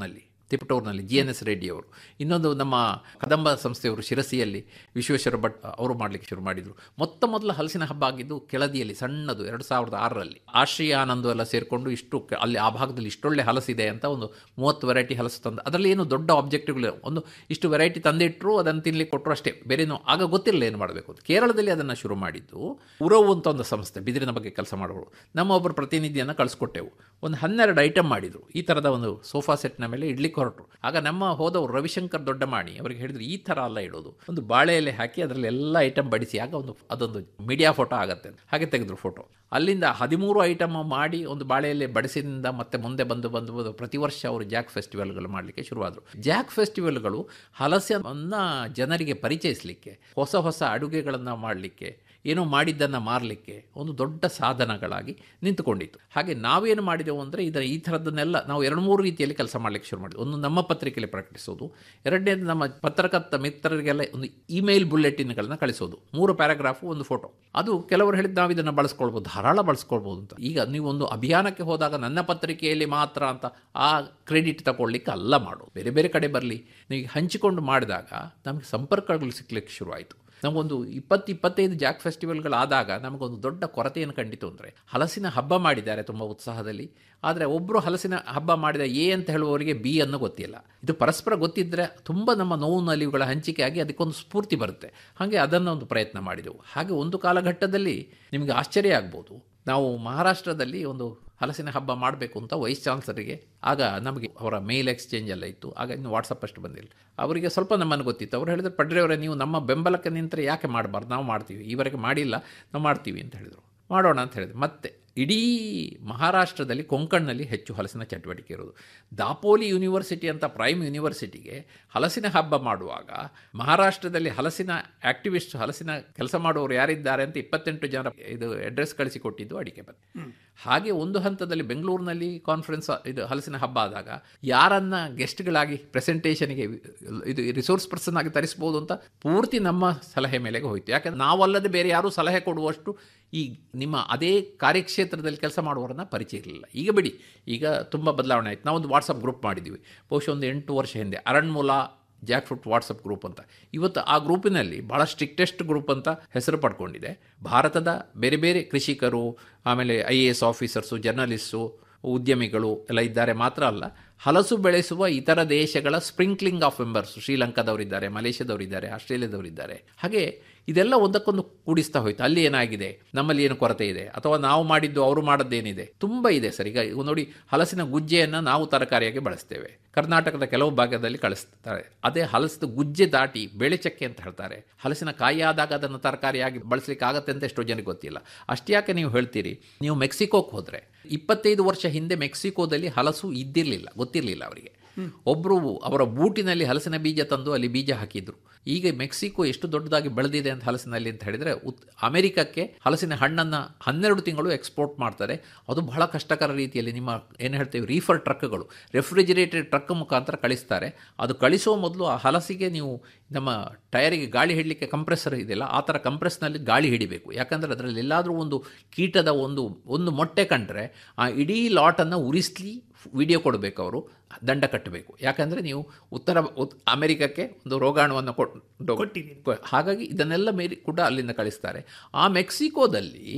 ತಿಪಟೂರಿನಲ್ಲಿ ಜಿ ಎನ್ ಎಸ್ ರೆಡ್ಡಿ ಅವರು ಇನ್ನೊಂದು ನಮ್ಮ ಕದಂಬ ಸಂಸ್ಥೆಯವರು ಶಿರಸಿಯಲ್ಲಿ ವಿಶ್ವೇಶ್ವರ ಭಟ್ ಅವರು ಮಾಡಲಿಕ್ಕೆ ಶುರು ಮಾಡಿದರು ಮೊತ್ತ ಮೊದಲ ಹಲಸಿನ ಹಬ್ಬ ಆಗಿದ್ದು ಕೆಳದಿಯಲ್ಲಿ ಸಣ್ಣದು ಎರಡು ಸಾವಿರದ ಆರರಲ್ಲಿ ಆಶ್ರಯ ಆನಂದ ಎಲ್ಲ ಸೇರಿಕೊಂಡು ಇಷ್ಟು ಕ- ಅಲ್ಲಿ ಆ ಭಾಗದಲ್ಲಿ ಇಷ್ಟೊಳ್ಳೆ ಹಲಸಿದೆ ಅಂತ ಒಂದು ಮೂವತ್ತು ವೆರೈಟಿ ಹಲಸು ತಂದು ಅದರಲ್ಲಿ ಏನು ದೊಡ್ಡ ಆಬ್ಜೆಕ್ಟಿವ್ಗಳು ಒಂದು ಇಷ್ಟು ವೆರೈಟಿ ತಂದಿಟ್ಟರು ಅದನ್ನು ತಿನ್ಲಿಕ್ಕೆ ಕೊಟ್ಟರು ಅಷ್ಟೇ ಬೇರೇನು ಆಗ ಗೊತ್ತಿರಲಿಲ್ಲ ಏನು ಮಾಡಬೇಕು ಅಂತ ಕೇರಳದಲ್ಲಿ ಅದನ್ನು ಶುರು ಮಾಡಿದ್ದು ಉರವು ಅಂತ ಒಂದು ಸಂಸ್ಥೆ ಬಿದಿರಿನ ಬಗ್ಗೆ ಕೆಲಸ ಮಾಡೋರು ನಮ್ಮ ಒಬ್ಬರು ಪ್ರತಿನಿಧಿಯನ್ನು ಕಳಿಸ್ಕೊಟ್ಟೆವು ಒಂದು ಹನ್ನೆರಡು ಐಟಮ್ ಮಾಡಿದರು ಈ ಥರದ ಒಂದು ಸೋಫಾ ಸೆಟ್ನ ಮೇಲೆ ಇಡ್ಲಿಕ್ಕೆ ಹೊರಟರು ಆಗ ನಮ್ಮ ಹೋದವರು ರವಿಶಂಕರ್ ದೊಡ್ಡಮಾಣಿ ಅವರಿಗೆ ಹೇಳಿದ್ರು ಈ ಥರ ಅಲ್ಲ ಇಡೋದು ಒಂದು ಬಾಳೆ ಎಲೆ ಹಾಕಿ ಅದರಲ್ಲಿ ಎಲ್ಲ ಐಟಮ್ ಬಡಿಸಿ ಆಗ ಒಂದು ಅದೊಂದು ಮೀಡಿಯಾ ಫೋಟೋ ಆಗತ್ತೆ ಅಂತ ಹಾಗೆ ತೆಗೆದ್ರು ಫೋಟೋ ಅಲ್ಲಿಂದ ಹದಿಮೂರು ಐಟಮ್ ಮಾಡಿ ಒಂದು ಬಾಳೆ ಎಲೆ ಬಡಿಸಿದಿಂದ ಮತ್ತೆ ಮುಂದೆ ಬಂದು ಬಂದು ಬಂದು ಪ್ರತಿ ವರ್ಷ ಅವರು ಜಾಕ್ ಫೆಸ್ಟಿವಲ್ಗಳು ಮಾಡಲಿಕ್ಕೆ ಶುರುವಾದರು ಜಾಕ್ ಫೆಸ್ಟಿವಲ್ಗಳು ಹಲಸನ್ನು ಜನರಿಗೆ ಪರಿಚಯಿಸಲಿಕ್ಕೆ ಹೊಸ ಹೊಸ ಅಡುಗೆಗಳನ್ನು ಮಾಡಲಿಕ್ಕೆ ಏನೋ ಮಾಡಿದ್ದನ್ನು ಮಾರಲಿಕ್ಕೆ ಒಂದು ದೊಡ್ಡ ಸಾಧನಗಳಾಗಿ ನಿಂತುಕೊಂಡಿತ್ತು ಹಾಗೆ ನಾವೇನು ಮಾಡಿದೆವು ಅಂದರೆ ಇದರ ಈ ಥರದ್ದನ್ನೆಲ್ಲ ನಾವು ಎರಡು ಮೂರು ರೀತಿಯಲ್ಲಿ ಕೆಲಸ ಮಾಡಲಿಕ್ಕೆ ಶುರು ಮಾಡಿದ್ವಿ ಒಂದು ನಮ್ಮ ಪತ್ರಿಕೆಯಲ್ಲಿ ಪ್ರಕಟಿಸೋದು ಎರಡನೇದು ನಮ್ಮ ಪತ್ರಕರ್ತ ಮಿತ್ರರಿಗೆಲ್ಲ ಒಂದು ಇಮೇಲ್ ಬುಲೆಟಿನ್ಗಳನ್ನು ಕಳಿಸೋದು ಮೂರು ಪ್ಯಾರಾಗ್ರಾಫು ಒಂದು ಫೋಟೋ ಅದು ಕೆಲವರು ಹೇಳಿದ್ದು ನಾವು ಇದನ್ನು ಬಳಸ್ಕೊಳ್ಬೋದು ಧಾರಾಳ ಬಳಸ್ಕೊಳ್ಬೋದು ಅಂತ ಈಗ ನೀವು ಒಂದು ಅಭಿಯಾನಕ್ಕೆ ಹೋದಾಗ ನನ್ನ ಪತ್ರಿಕೆಯಲ್ಲಿ ಮಾತ್ರ ಅಂತ ಆ ಕ್ರೆಡಿಟ್ ತಗೊಳ್ಳಿಕ್ಕೆ ಅಲ್ಲ ಮಾಡೋದು ಬೇರೆ ಬೇರೆ ಕಡೆ ಬರಲಿ ನೀವು ಹಂಚಿಕೊಂಡು ಮಾಡಿದಾಗ ನಮಗೆ ಸಂಪರ್ಕಗಳು ಸಿಗ್ಲಿಕ್ಕೆ ಶುರುವಾಯಿತು ನಮಗೊಂದು ಇಪ್ಪತ್ತು ಇಪ್ಪತ್ತೈದು ಜಾಕ್ ಫೆಸ್ಟಿವಲ್ಗಳಾದಾಗ ನಮಗೊಂದು ದೊಡ್ಡ ಕೊರತೆಯನ್ನು ಕಂಡಿತು ಅಂದರೆ ಹಲಸಿನ ಹಬ್ಬ ಮಾಡಿದ್ದಾರೆ ತುಂಬ ಉತ್ಸಾಹದಲ್ಲಿ ಆದರೆ ಒಬ್ಬರು ಹಲಸಿನ ಹಬ್ಬ ಮಾಡಿದ ಎ ಅಂತ ಹೇಳುವವರಿಗೆ ಬಿ ಅನ್ನೋ ಗೊತ್ತಿಲ್ಲ ಇದು ಪರಸ್ಪರ ಗೊತ್ತಿದ್ದರೆ ತುಂಬ ನಮ್ಮ ನೋವು ನಲಿವುಗಳ ಹಂಚಿಕೆ ಆಗಿ ಅದಕ್ಕೊಂದು ಸ್ಫೂರ್ತಿ ಬರುತ್ತೆ ಹಾಗೆ ಅದನ್ನು ಒಂದು ಪ್ರಯತ್ನ ಮಾಡಿದೆವು ಹಾಗೆ ಒಂದು ಕಾಲಘಟ್ಟದಲ್ಲಿ ನಿಮಗೆ ಆಶ್ಚರ್ಯ ಆಗ್ಬೋದು ನಾವು ಮಹಾರಾಷ್ಟ್ರದಲ್ಲಿ ಒಂದು ಹಲಸಿನ ಹಬ್ಬ ಮಾಡಬೇಕು ಅಂತ ವೈಸ್ ಚಾನ್ಸಲರಿಗೆ ಆಗ ನಮಗೆ ಅವರ ಮೇಲ್ ಎಕ್ಸ್ಚೇಂಜ್ ಎಲ್ಲ ಇತ್ತು ಆಗ ಇನ್ನು ವಾಟ್ಸಪ್ ಅಷ್ಟು ಬಂದಿಲ್ಲ ಅವರಿಗೆ ಸ್ವಲ್ಪ ನಮ್ಮನ್ನು ಗೊತ್ತಿತ್ತು ಅವರು ಹೇಳಿದ್ರು ಪಡ್ರೆಯವರೇ ನೀವು ನಮ್ಮ ಬೆಂಬಲಕ್ಕೆ ನಿಂತರೆ ಯಾಕೆ ಮಾಡಬಾರ್ದು ನಾವು ಮಾಡ್ತೀವಿ ಈವರೆಗೆ ಮಾಡಿಲ್ಲ ನಾವು ಮಾಡ್ತೀವಿ ಅಂತ ಹೇಳಿದರು ಮಾಡೋಣ ಅಂತ ಹೇಳಿದ್ರು ಮತ್ತೆ ಇಡೀ ಮಹಾರಾಷ್ಟ್ರದಲ್ಲಿ ಕೊಂಕಣ್ನಲ್ಲಿ ಹೆಚ್ಚು ಹಲಸಿನ ಚಟುವಟಿಕೆ ಇರೋದು ದಾಪೋಲಿ ಯೂನಿವರ್ಸಿಟಿ ಅಂತ ಪ್ರೈಮ್ ಯೂನಿವರ್ಸಿಟಿಗೆ ಹಲಸಿನ ಹಬ್ಬ ಮಾಡುವಾಗ ಮಹಾರಾಷ್ಟ್ರದಲ್ಲಿ ಹಲಸಿನ ಆಕ್ಟಿವಿಸ್ಟ್ ಹಲಸಿನ ಕೆಲಸ ಮಾಡುವವರು ಯಾರಿದ್ದಾರೆ ಅಂತ ಇಪ್ಪತ್ತೆಂಟು ಜನ ಇದು ಅಡ್ರೆಸ್ ಕಳಿಸಿಕೊಟ್ಟಿದ್ದು ಅಡಿಕೆ ಬಂದು ಹಾಗೆ ಒಂದು ಹಂತದಲ್ಲಿ ಬೆಂಗಳೂರಿನಲ್ಲಿ ಕಾನ್ಫರೆನ್ಸ್ ಇದು ಹಲಸಿನ ಹಬ್ಬ ಆದಾಗ ಯಾರನ್ನ ಗೆಸ್ಟ್ಗಳಾಗಿ ಪ್ರೆಸೆಂಟೇಷನ್ಗೆ ಇದು ರಿಸೋರ್ಸ್ ಪರ್ಸನ್ ಆಗಿ ತರಿಸ್ಬೋದು ಅಂತ ಪೂರ್ತಿ ನಮ್ಮ ಸಲಹೆ ಮೇಲೆಗೆ ಹೋಯಿತು ಯಾಕಂದ್ರೆ ನಾವಲ್ಲದೆ ಬೇರೆ ಯಾರೂ ಸಲಹೆ ಕೊಡುವಷ್ಟು ಈ ನಿಮ್ಮ ಅದೇ ಕಾರ್ಯಕ್ಷೇತ್ರದಲ್ಲಿ ಕೆಲಸ ಮಾಡುವವರನ್ನ ಪರಿಚಯ ಇರಲಿಲ್ಲ ಈಗ ಬಿಡಿ ಈಗ ತುಂಬ ಬದಲಾವಣೆ ಆಯಿತು ನಾವೊಂದು ವಾಟ್ಸಪ್ ಗ್ರೂಪ್ ಮಾಡಿದ್ದೀವಿ ಬಹುಶಃ ಒಂದು ಎಂಟು ವರ್ಷ ಹಿಂದೆ Aranmula jackfruit WhatsApp group ಅಂತ ಇವತ್ತು ಆ ಗ್ರೂಪಿನಲ್ಲಿ ಭಾಳ ಸ್ಟ್ರಿಕ್ಟೆಸ್ಟ್ ಗ್ರೂಪ್ ಅಂತ ಹೆಸರು ಪಡ್ಕೊಂಡಿದೆ ಭಾರತದ ಬೇರೆ ಬೇರೆ ಕೃಷಿಕರು ಆಮೇಲೆ I A S officers journalist ಉದ್ಯಮಿಗಳು ಎಲ್ಲ ಇದ್ದಾರೆ ಮಾತ್ರ ಅಲ್ಲ ಹಲಸು ಬೆಳೆಸುವ ಇತರ ದೇಶಗಳ ಸ್ಪ್ರಿಂಕ್ಲಿಂಗ್ ಆಫ್ ಮೆಂಬರ್ಸ್ ಶ್ರೀಲಂಕಾದವರಿದ್ದಾರೆ ಮಲೇಷ್ಯಾದವರಿದ್ದಾರೆ ಆಸ್ಟ್ರೇಲಿಯಾದವರಿದ್ದಾರೆ ಹಾಗೆ ಇದೆಲ್ಲ ಒಂದಕ್ಕೊಂದು ಕೂಡಿಸ್ತಾ ಹೋಯ್ತು ಅಲ್ಲಿ ಏನಾಗಿದೆ ನಮ್ಮಲ್ಲಿ ಏನು ಕೊರತೆ ಇದೆ ಅಥವಾ ನಾವು ಮಾಡಿದ್ದು ಅವರು ಮಾಡದ್ದೇನಿದೆ ತುಂಬ ಇದೆ ಸರ್ ಈಗ ಇವು ನೋಡಿ ಹಲಸಿನ ಗುಜ್ಜೆಯನ್ನು ನಾವು ತರಕಾರಿಯಾಗಿ ಬಳಸ್ತೇವೆ ಕರ್ನಾಟಕದ ಕೆಲವು ಭಾಗದಲ್ಲಿ ಕಳಿಸ್ತಾರೆ ಅದೇ ಹಲಸಿನ ಗುಜ್ಜೆ ದಾಟಿ ಬೆಳೆಚಕ್ಕೆ ಅಂತ ಹೇಳ್ತಾರೆ ಹಲಸಿನ ಕಾಯಿ ಆದಾಗ ಅದನ್ನು ತರಕಾರಿಯಾಗಿ ಬಳಸಲಿಕ್ಕೆ ಆಗತ್ತೆ ಅಂತ ಎಷ್ಟೋ ಜನಕ್ಕೆ ಗೊತ್ತಿಲ್ಲ ಅಷ್ಟ್ಯಾಕೆ ನೀವು ಹೇಳ್ತೀರಿ ನೀವು ಮೆಕ್ಸಿಕೋಕ್ಕೆ ಹೋದರೆ ಇಪ್ಪತ್ತೈದು ವರ್ಷ ಹಿಂದೆ ಮೆಕ್ಸಿಕೋದಲ್ಲಿ ಹಲಸು ಇದ್ದಿರಲಿಲ್ಲ ಗೊತ್ತಿರಲಿಲ್ಲ ಅವರಿಗೆ ಒಬ್ಬರು ಅವರ ಬೂಟಿನಲ್ಲಿ ಹಲಸಿನ ಬೀಜ ತಂದು ಅಲ್ಲಿ ಬೀಜ ಹಾಕಿದ್ರು ಈಗ ಮೆಕ್ಸಿಕೋ ಎಷ್ಟು ದೊಡ್ಡದಾಗಿ ಬೆಳೆದಿದೆ ಅಂತ ಹಲಸಿನಲ್ಲಿ ಅಂತ ಹೇಳಿದರೆ ಉತ್ ಅಮೆರಿಕಕ್ಕೆ ಹಲಸಿನ ಹಣ್ಣನ್ನು ಹನ್ನೆರಡು ತಿಂಗಳು ಎಕ್ಸ್ಪೋರ್ಟ್ ಮಾಡ್ತಾರೆ ಅದು ಬಹಳ ಕಷ್ಟಕರ ರೀತಿಯಲ್ಲಿ ನಿಮ್ಮ ಏನು ಹೇಳ್ತೇವೆ ರೀಫರ್ ಟ್ರಕ್ಗಳು ರೆಫ್ರಿಜಿರೇಟೆಡ್ ಟ್ರಕ್ ಮುಖಾಂತರ ಕಳಿಸ್ತಾರೆ ಅದು ಕಳಿಸುವ ಮೊದಲು ಆ ಹಲಸಿಗೆ ನೀವು ನಮ್ಮ ಟಯರಿಗೆ ಗಾಳಿ ಹಿಡಲಿಕ್ಕೆ ಕಂಪ್ರೆಸರ್ ಇದೆಯಲ್ಲ ಆ ಥರ ಕಂಪ್ರೆಸ್ನಲ್ಲಿ ಗಾಳಿ ಹಿಡಿಬೇಕು ಯಾಕಂದರೆ ಅದರಲ್ಲಿ ಎಲ್ಲಾದರೂ ಒಂದು ಕೀಟದ ಒಂದು ಒಂದು ಮೊಟ್ಟೆ ಕಂಡ್ರೆ ಆ ಇಡೀ ಲಾಟನ್ನು ಉರಿಸ್ಲಿ ವಿಡಿಯೋ ಕೊಡಬೇಕು ಅವರು ದಂಡ ಕಟ್ಟಬೇಕು ಯಾಕಂದರೆ ನೀವು ಉತ್ತರ ಉತ್- ಅಮೆರಿಕಕ್ಕೆ ಒಂದು ರೋಗಾಣುವನ್ನು ಕೊಟ್ಟು ಕೊಟ್ಟಿದ್ದೀನಿ. ಹಾಗಾಗಿ ಇದನ್ನೆಲ್ಲ ಮೇರಿ ಕೂಡ ಅಲ್ಲಿಂದ ಕಳಿಸ್ತಾರೆ ಆ ಮೆಕ್ಸಿಕೋದಲ್ಲಿ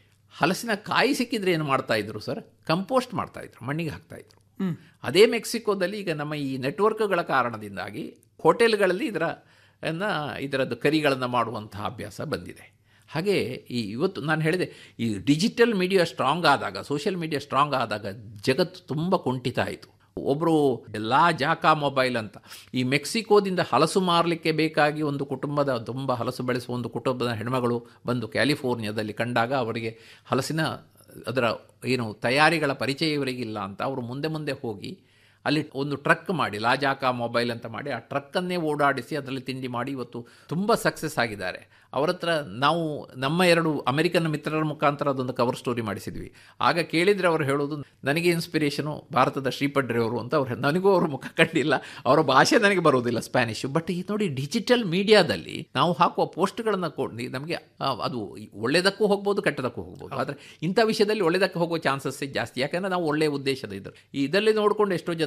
ಹಲಸಿನ ಕಾಯಿ ಸಿಕ್ಕಿದ್ರೆ ಏನು ಮಾಡ್ತಾ ಇದ್ರು ಸರ್ ಕಂಪೋಸ್ಟ್ ಮಾಡ್ತಾ ಇದ್ರು ಮಣ್ಣಿಗೆ ಹಾಕ್ತಾ ಇದ್ರು ಅದೇ ಮೆಕ್ಸಿಕೋದಲ್ಲಿ ಈಗ ನಮ್ಮ ಈ ನೆಟ್ವರ್ಕ್ಗಳ ಕಾರಣದಿಂದಾಗಿ ಹೋಟೆಲ್ಗಳಲ್ಲಿ ಇದರ ಅನ್ನ ಇದರದ್ದು ಕರಿಗಳನ್ನು ಮಾಡುವಂತಹ ಅಭ್ಯಾಸ ಬಂದಿದೆ ಹಾಗೆ ಈ ಇವತ್ತು ನಾನು ಹೇಳಿದೆ ಈ ಡಿಜಿಟಲ್ ಮೀಡಿಯಾ ಸ್ಟ್ರಾಂಗ್ ಆದಾಗ ಸೋಷಿಯಲ್ ಮೀಡಿಯಾ ಸ್ಟ್ರಾಂಗ್ ಆದಾಗ ಜಗತ್ತು ತುಂಬ ಕುಂಠಿತ ಆಯಿತು ಒಬ್ಬರು ಲಾ ಜಾಕಾ ಮೊಬೈಲ್ ಅಂತ ಈ ಮೆಕ್ಸಿಕೋದಿಂದ ಹಲಸು ಮಾರಲಿಕ್ಕೆ ಬೇಕಾಗಿ ಒಂದು ಕುಟುಂಬದ ತುಂಬ ಹಲಸು ಬೆಳೆಸುವ ಒಂದು ಕುಟುಂಬದ ಹೆಣ್ಮಗಳು ಬಂದು ಕ್ಯಾಲಿಫೋರ್ನಿಯಾದಲ್ಲಿ ಕಂಡಾಗ ಅವರಿಗೆ ಹಲಸಿನ ಅದರ ಏನು ತಯಾರಿಗಳ ಪರಿಚಯ ಇವರಿಗಿಲ್ಲ ಅಂತ ಅವರು ಮುಂದೆ ಮುಂದೆ ಹೋಗಿ ಅಲ್ಲಿ ಒಂದು ಟ್ರಕ್ ಮಾಡಿ ಲಾಜಾಕಾ ಮೊಬೈಲ್ ಅಂತ ಮಾಡಿ ಆ ಟ್ರಕ್ಕನ್ನೇ ಓಡಾಡಿಸಿ ಅದರಲ್ಲಿ ತಿಂಡಿ ಮಾಡಿ ಇವತ್ತು ತುಂಬ ಸಕ್ಸಸ್ ಆಗಿದ್ದಾರೆ ಅವರ ಹತ್ರ ನಾವು ನಮ್ಮ ಎರಡು ಅಮೆರಿಕನ್ ಮಿತ್ರರ ಮುಖಾಂತರ ಅದೊಂದು ಕವರ್ ಸ್ಟೋರಿ ಮಾಡಿಸಿದ್ವಿ ಆಗ ಕೇಳಿದರೆ ಅವರು ಹೇಳೋದು ನನಗೆ ಇನ್ಸ್ಪಿರೇಷನು ಭಾರತದ ಶ್ರೀಪಡ್ರೆಯವರು ಅಂತ ಅವ್ರು ನನಗೂ ಅವ್ರ ಮುಖ ಕಂಡಿಲ್ಲ ಅವರ ಭಾಷೆ ನನಗೆ ಬರೋದಿಲ್ಲ ಸ್ಪ್ಯಾನಿಷ್ ಬಟ್ ಈ ನೋಡಿ ಡಿಜಿಟಲ್ ಮೀಡಿಯಾದಲ್ಲಿ ನಾವು ಹಾಕುವ ಪೋಸ್ಟ್ಗಳನ್ನು ಕೊಂಡು ನಮಗೆ ಆ, ಅದು ಒಳ್ಳೆಯದಕ್ಕೂ ಹೋಗ್ಬೋದು ಕೆಟ್ಟದಕ್ಕೂ ಹೋಗ್ಬೋದು ಆದರೆ ಇಂಥ ವಿಷಯದಲ್ಲಿ ಒಳ್ಳೆಯದಕ್ಕೆ ಹೋಗುವ ಚಾನ್ಸಸ್ ಜಾಸ್ತಿ ಯಾಕಂದರೆ ನಾವು ಒಳ್ಳೆಯ ಉದ್ದೇಶದ ಇದ್ದರು ಇದರಲ್ಲಿ ನೋಡಿಕೊಂಡು ಎಷ್ಟೋ ಜನರು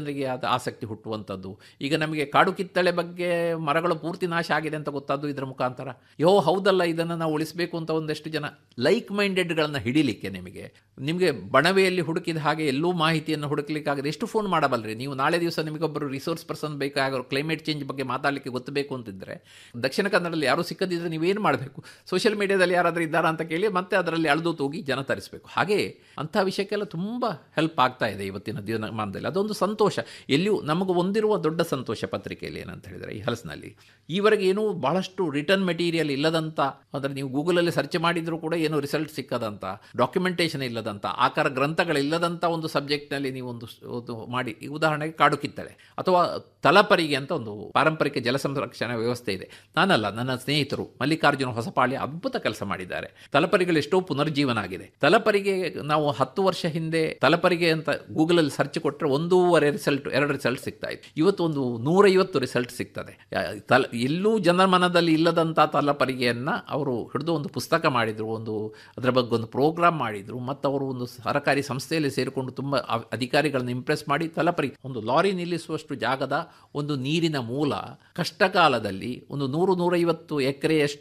ಜನರಿಗೆ ಅದು ಆಸಕ್ತಿ ಹುಟ್ಟುವಂಥದ್ದು ಈಗ ನಮಗೆ ಕಾಡು ಕಿತ್ತಳೆ ಬಗ್ಗೆ ಮರಗಳು ಪೂರ್ತಿ ನಾಶ ಆಗಿದೆ ಅಂತ ಗೊತ್ತಾದ್ದು ಇದರ ಮುಖಾಂತರ ಯೋ ಹೌದಲ್ಲ ಇದನ್ನು ನಾವು ಉಳಿಸಬೇಕು ಅಂತ ಒಂದಷ್ಟು ಜನ ಲೈಕ್ ಮೈಂಡೆಡ್ಗಳನ್ನು ಹಿಡಿಲಿಕ್ಕೆ ನಿಮಗೆ ನಿಮಗೆ ಬಣವೆಯಲ್ಲಿ ಹುಡುಕಿದ ಹಾಗೆ ಎಲ್ಲೂ ಮಾಹಿತಿಯನ್ನು ಹುಡುಕ್ಲಿಕ್ಕಾಗದೆ ಎಷ್ಟು ಫೋನ್ ಮಾಡಬಲ್ರಿ ನೀವು ನಾಳೆ ದಿವಸ ನಿಮಗೊಬ್ಬರು ರಿಸೋರ್ಸ್ ಪರ್ಸನ್ ಬೇಕಾಗಿರೋ ಕ್ಲೈಮೇಟ್ ಚೇಂಜ್ ಬಗ್ಗೆ ಮಾತಾಡಲಿಕ್ಕೆ ಗೊತ್ತಬೇಕು ಅಂತಿದ್ರೆ ದಕ್ಷಿಣ ಕನ್ನಡದಲ್ಲಿ ಯಾರೂ ಸಿಕ್ಕದಿದ್ರೆ ನೀವೇನು ಮಾಡಬೇಕು ಸೋಷಿಯಲ್ ಮೀಡಿಯಾದಲ್ಲಿ ಯಾರಾದರೂ ಇದ್ದಾರಾ ಅಂತ ಕೇಳಿ ಮತ್ತೆ ಅದರಲ್ಲಿ ಅಳೆದು ತೂಗಿ ಜನ ತರಿಸಬೇಕು ಹಾಗೆ ಅಂಥ ವಿಷಯಕ್ಕೆಲ್ಲ ತುಂಬ ಹೆಲ್ಪ್ ಆಗ್ತಾ ಇದೆ ಇವತ್ತಿನ ದಿನಮಾನದಲ್ಲಿ ಅದೊಂದು ಸಂತೋಷ ಎಲ್ಲಿಯೂ ನಮಗೆ ಒಂದಿರುವ ದೊಡ್ಡ ಸಂತೋಷ ಪತ್ರಿಕೆಯಲ್ಲಿ ಏನಂತ ಹೇಳಿದರೆ ಈ ಹಲಸಿನಲ್ಲಿ ಈವರೆಗೆ ಏನೂ ಬಹಳಷ್ಟು ರಿಟರ್ನ್ ಮೆಟೀರಿಯಲ್ ಇಲ್ಲದಂಥ ಅಂದರೆ ನೀವು ಗೂಗಲಲ್ಲಿ ಸರ್ಚ್ ಮಾಡಿದರೂ ಕೂಡ ಏನೂ ರಿಸಲ್ಟ್ ಸಿಕ್ಕದಂಥ ಡಾಕ್ಯುಮೆಂಟೇಷನ್ ಇಲ್ಲದಂಥ ಆಕಾರ ಗ್ರಂಥಗಳಿಲ್ಲದಂಥ ಒಂದು ಸಬ್ಜೆಕ್ಟ್ನಲ್ಲಿ ನೀವು ಒಂದು ಒಂದು ಮಾಡಿ ಈ ಉದಾಹರಣೆಗೆ ಕಾಡು ಕಿತ್ತಳೆ ಅಥವಾ ತಲಪರಿಗೆ ಅಂತ ಒಂದು ಪಾರಂಪರಿಕ ಜಲ ಸಂರಕ್ಷಣಾ ವ್ಯವಸ್ಥೆ ಇದೆ ನಾನಲ್ಲ ನನ್ನ ಸ್ನೇಹಿತರು ಮಲ್ಲಿಕಾರ್ಜುನ ಹೊಸಪಾಳಿ ಅದ್ಭುತ ಕೆಲಸ ಮಾಡಿದ್ದಾರೆ ತಲಪರಿಗಳು ಎಷ್ಟೋ ಪುನರ್ಜೀವನ ಆಗಿದೆ ತಲಪರಿಗೆ ನಾವು ಹತ್ತು ವರ್ಷ ಹಿಂದೆ ತಲಪರಿಗೆ ಅಂತ ಗೂಗಲಲ್ಲಿ ಸರ್ಚ್ ಕೊಟ್ಟರೆ ಒಂದೂವರೆ ರಿಸಲ್ಟ್ ಎರಡು ರಿಸಲ್ಟ್ ಸಿಗ್ತಾ ಇತ್ತು ಇವತ್ತು ಒಂದು ನೂರೈವತ್ತು ರಿಸಲ್ಟ್ ಸಿಗ್ತದೆ ಯಾ- ತಲ ಎಲ್ಲೂ ಜನಮನದಲ್ಲಿ ಇಲ್ಲದಂಥ ತಲಪರಿಗೆಯನ್ನು ಅವರು ಹಿಡಿದು ಒಂದು ಪುಸ್ತಕ ಮಾಡಿದರು ಒಂದು ಅದರ ಬಗ್ಗೆ ಒಂದು ಪ್ರೋಗ್ರಾಮ್ ಮಾಡಿದರು ಮತ್ತು ಅವರು ಒಂದು ಸರ್ಕಾರಿ ಸಂಸ್ಥೆಯಲ್ಲಿ ಸೇರಿಕೊಂಡು ತುಂಬ ಅ- ಅಧಿಕಾರಿಗಳನ್ನು ಇಂಪ್ರೆಸ್ ಮಾಡಿ ತಲಪರಿ ಒಂದು ಲಾರಿ ನಿಲ್ಲಿಸುವಷ್ಟು ಜಾಗದ ಒಂದು ನೀರಿನ ಮೂಲ ಕಷ್ಟಕಾಲದಲ್ಲಿ ಒಂದು ನೂರು ನೂರೈವತ್ತು ಎಕರೆಯಷ್ಟು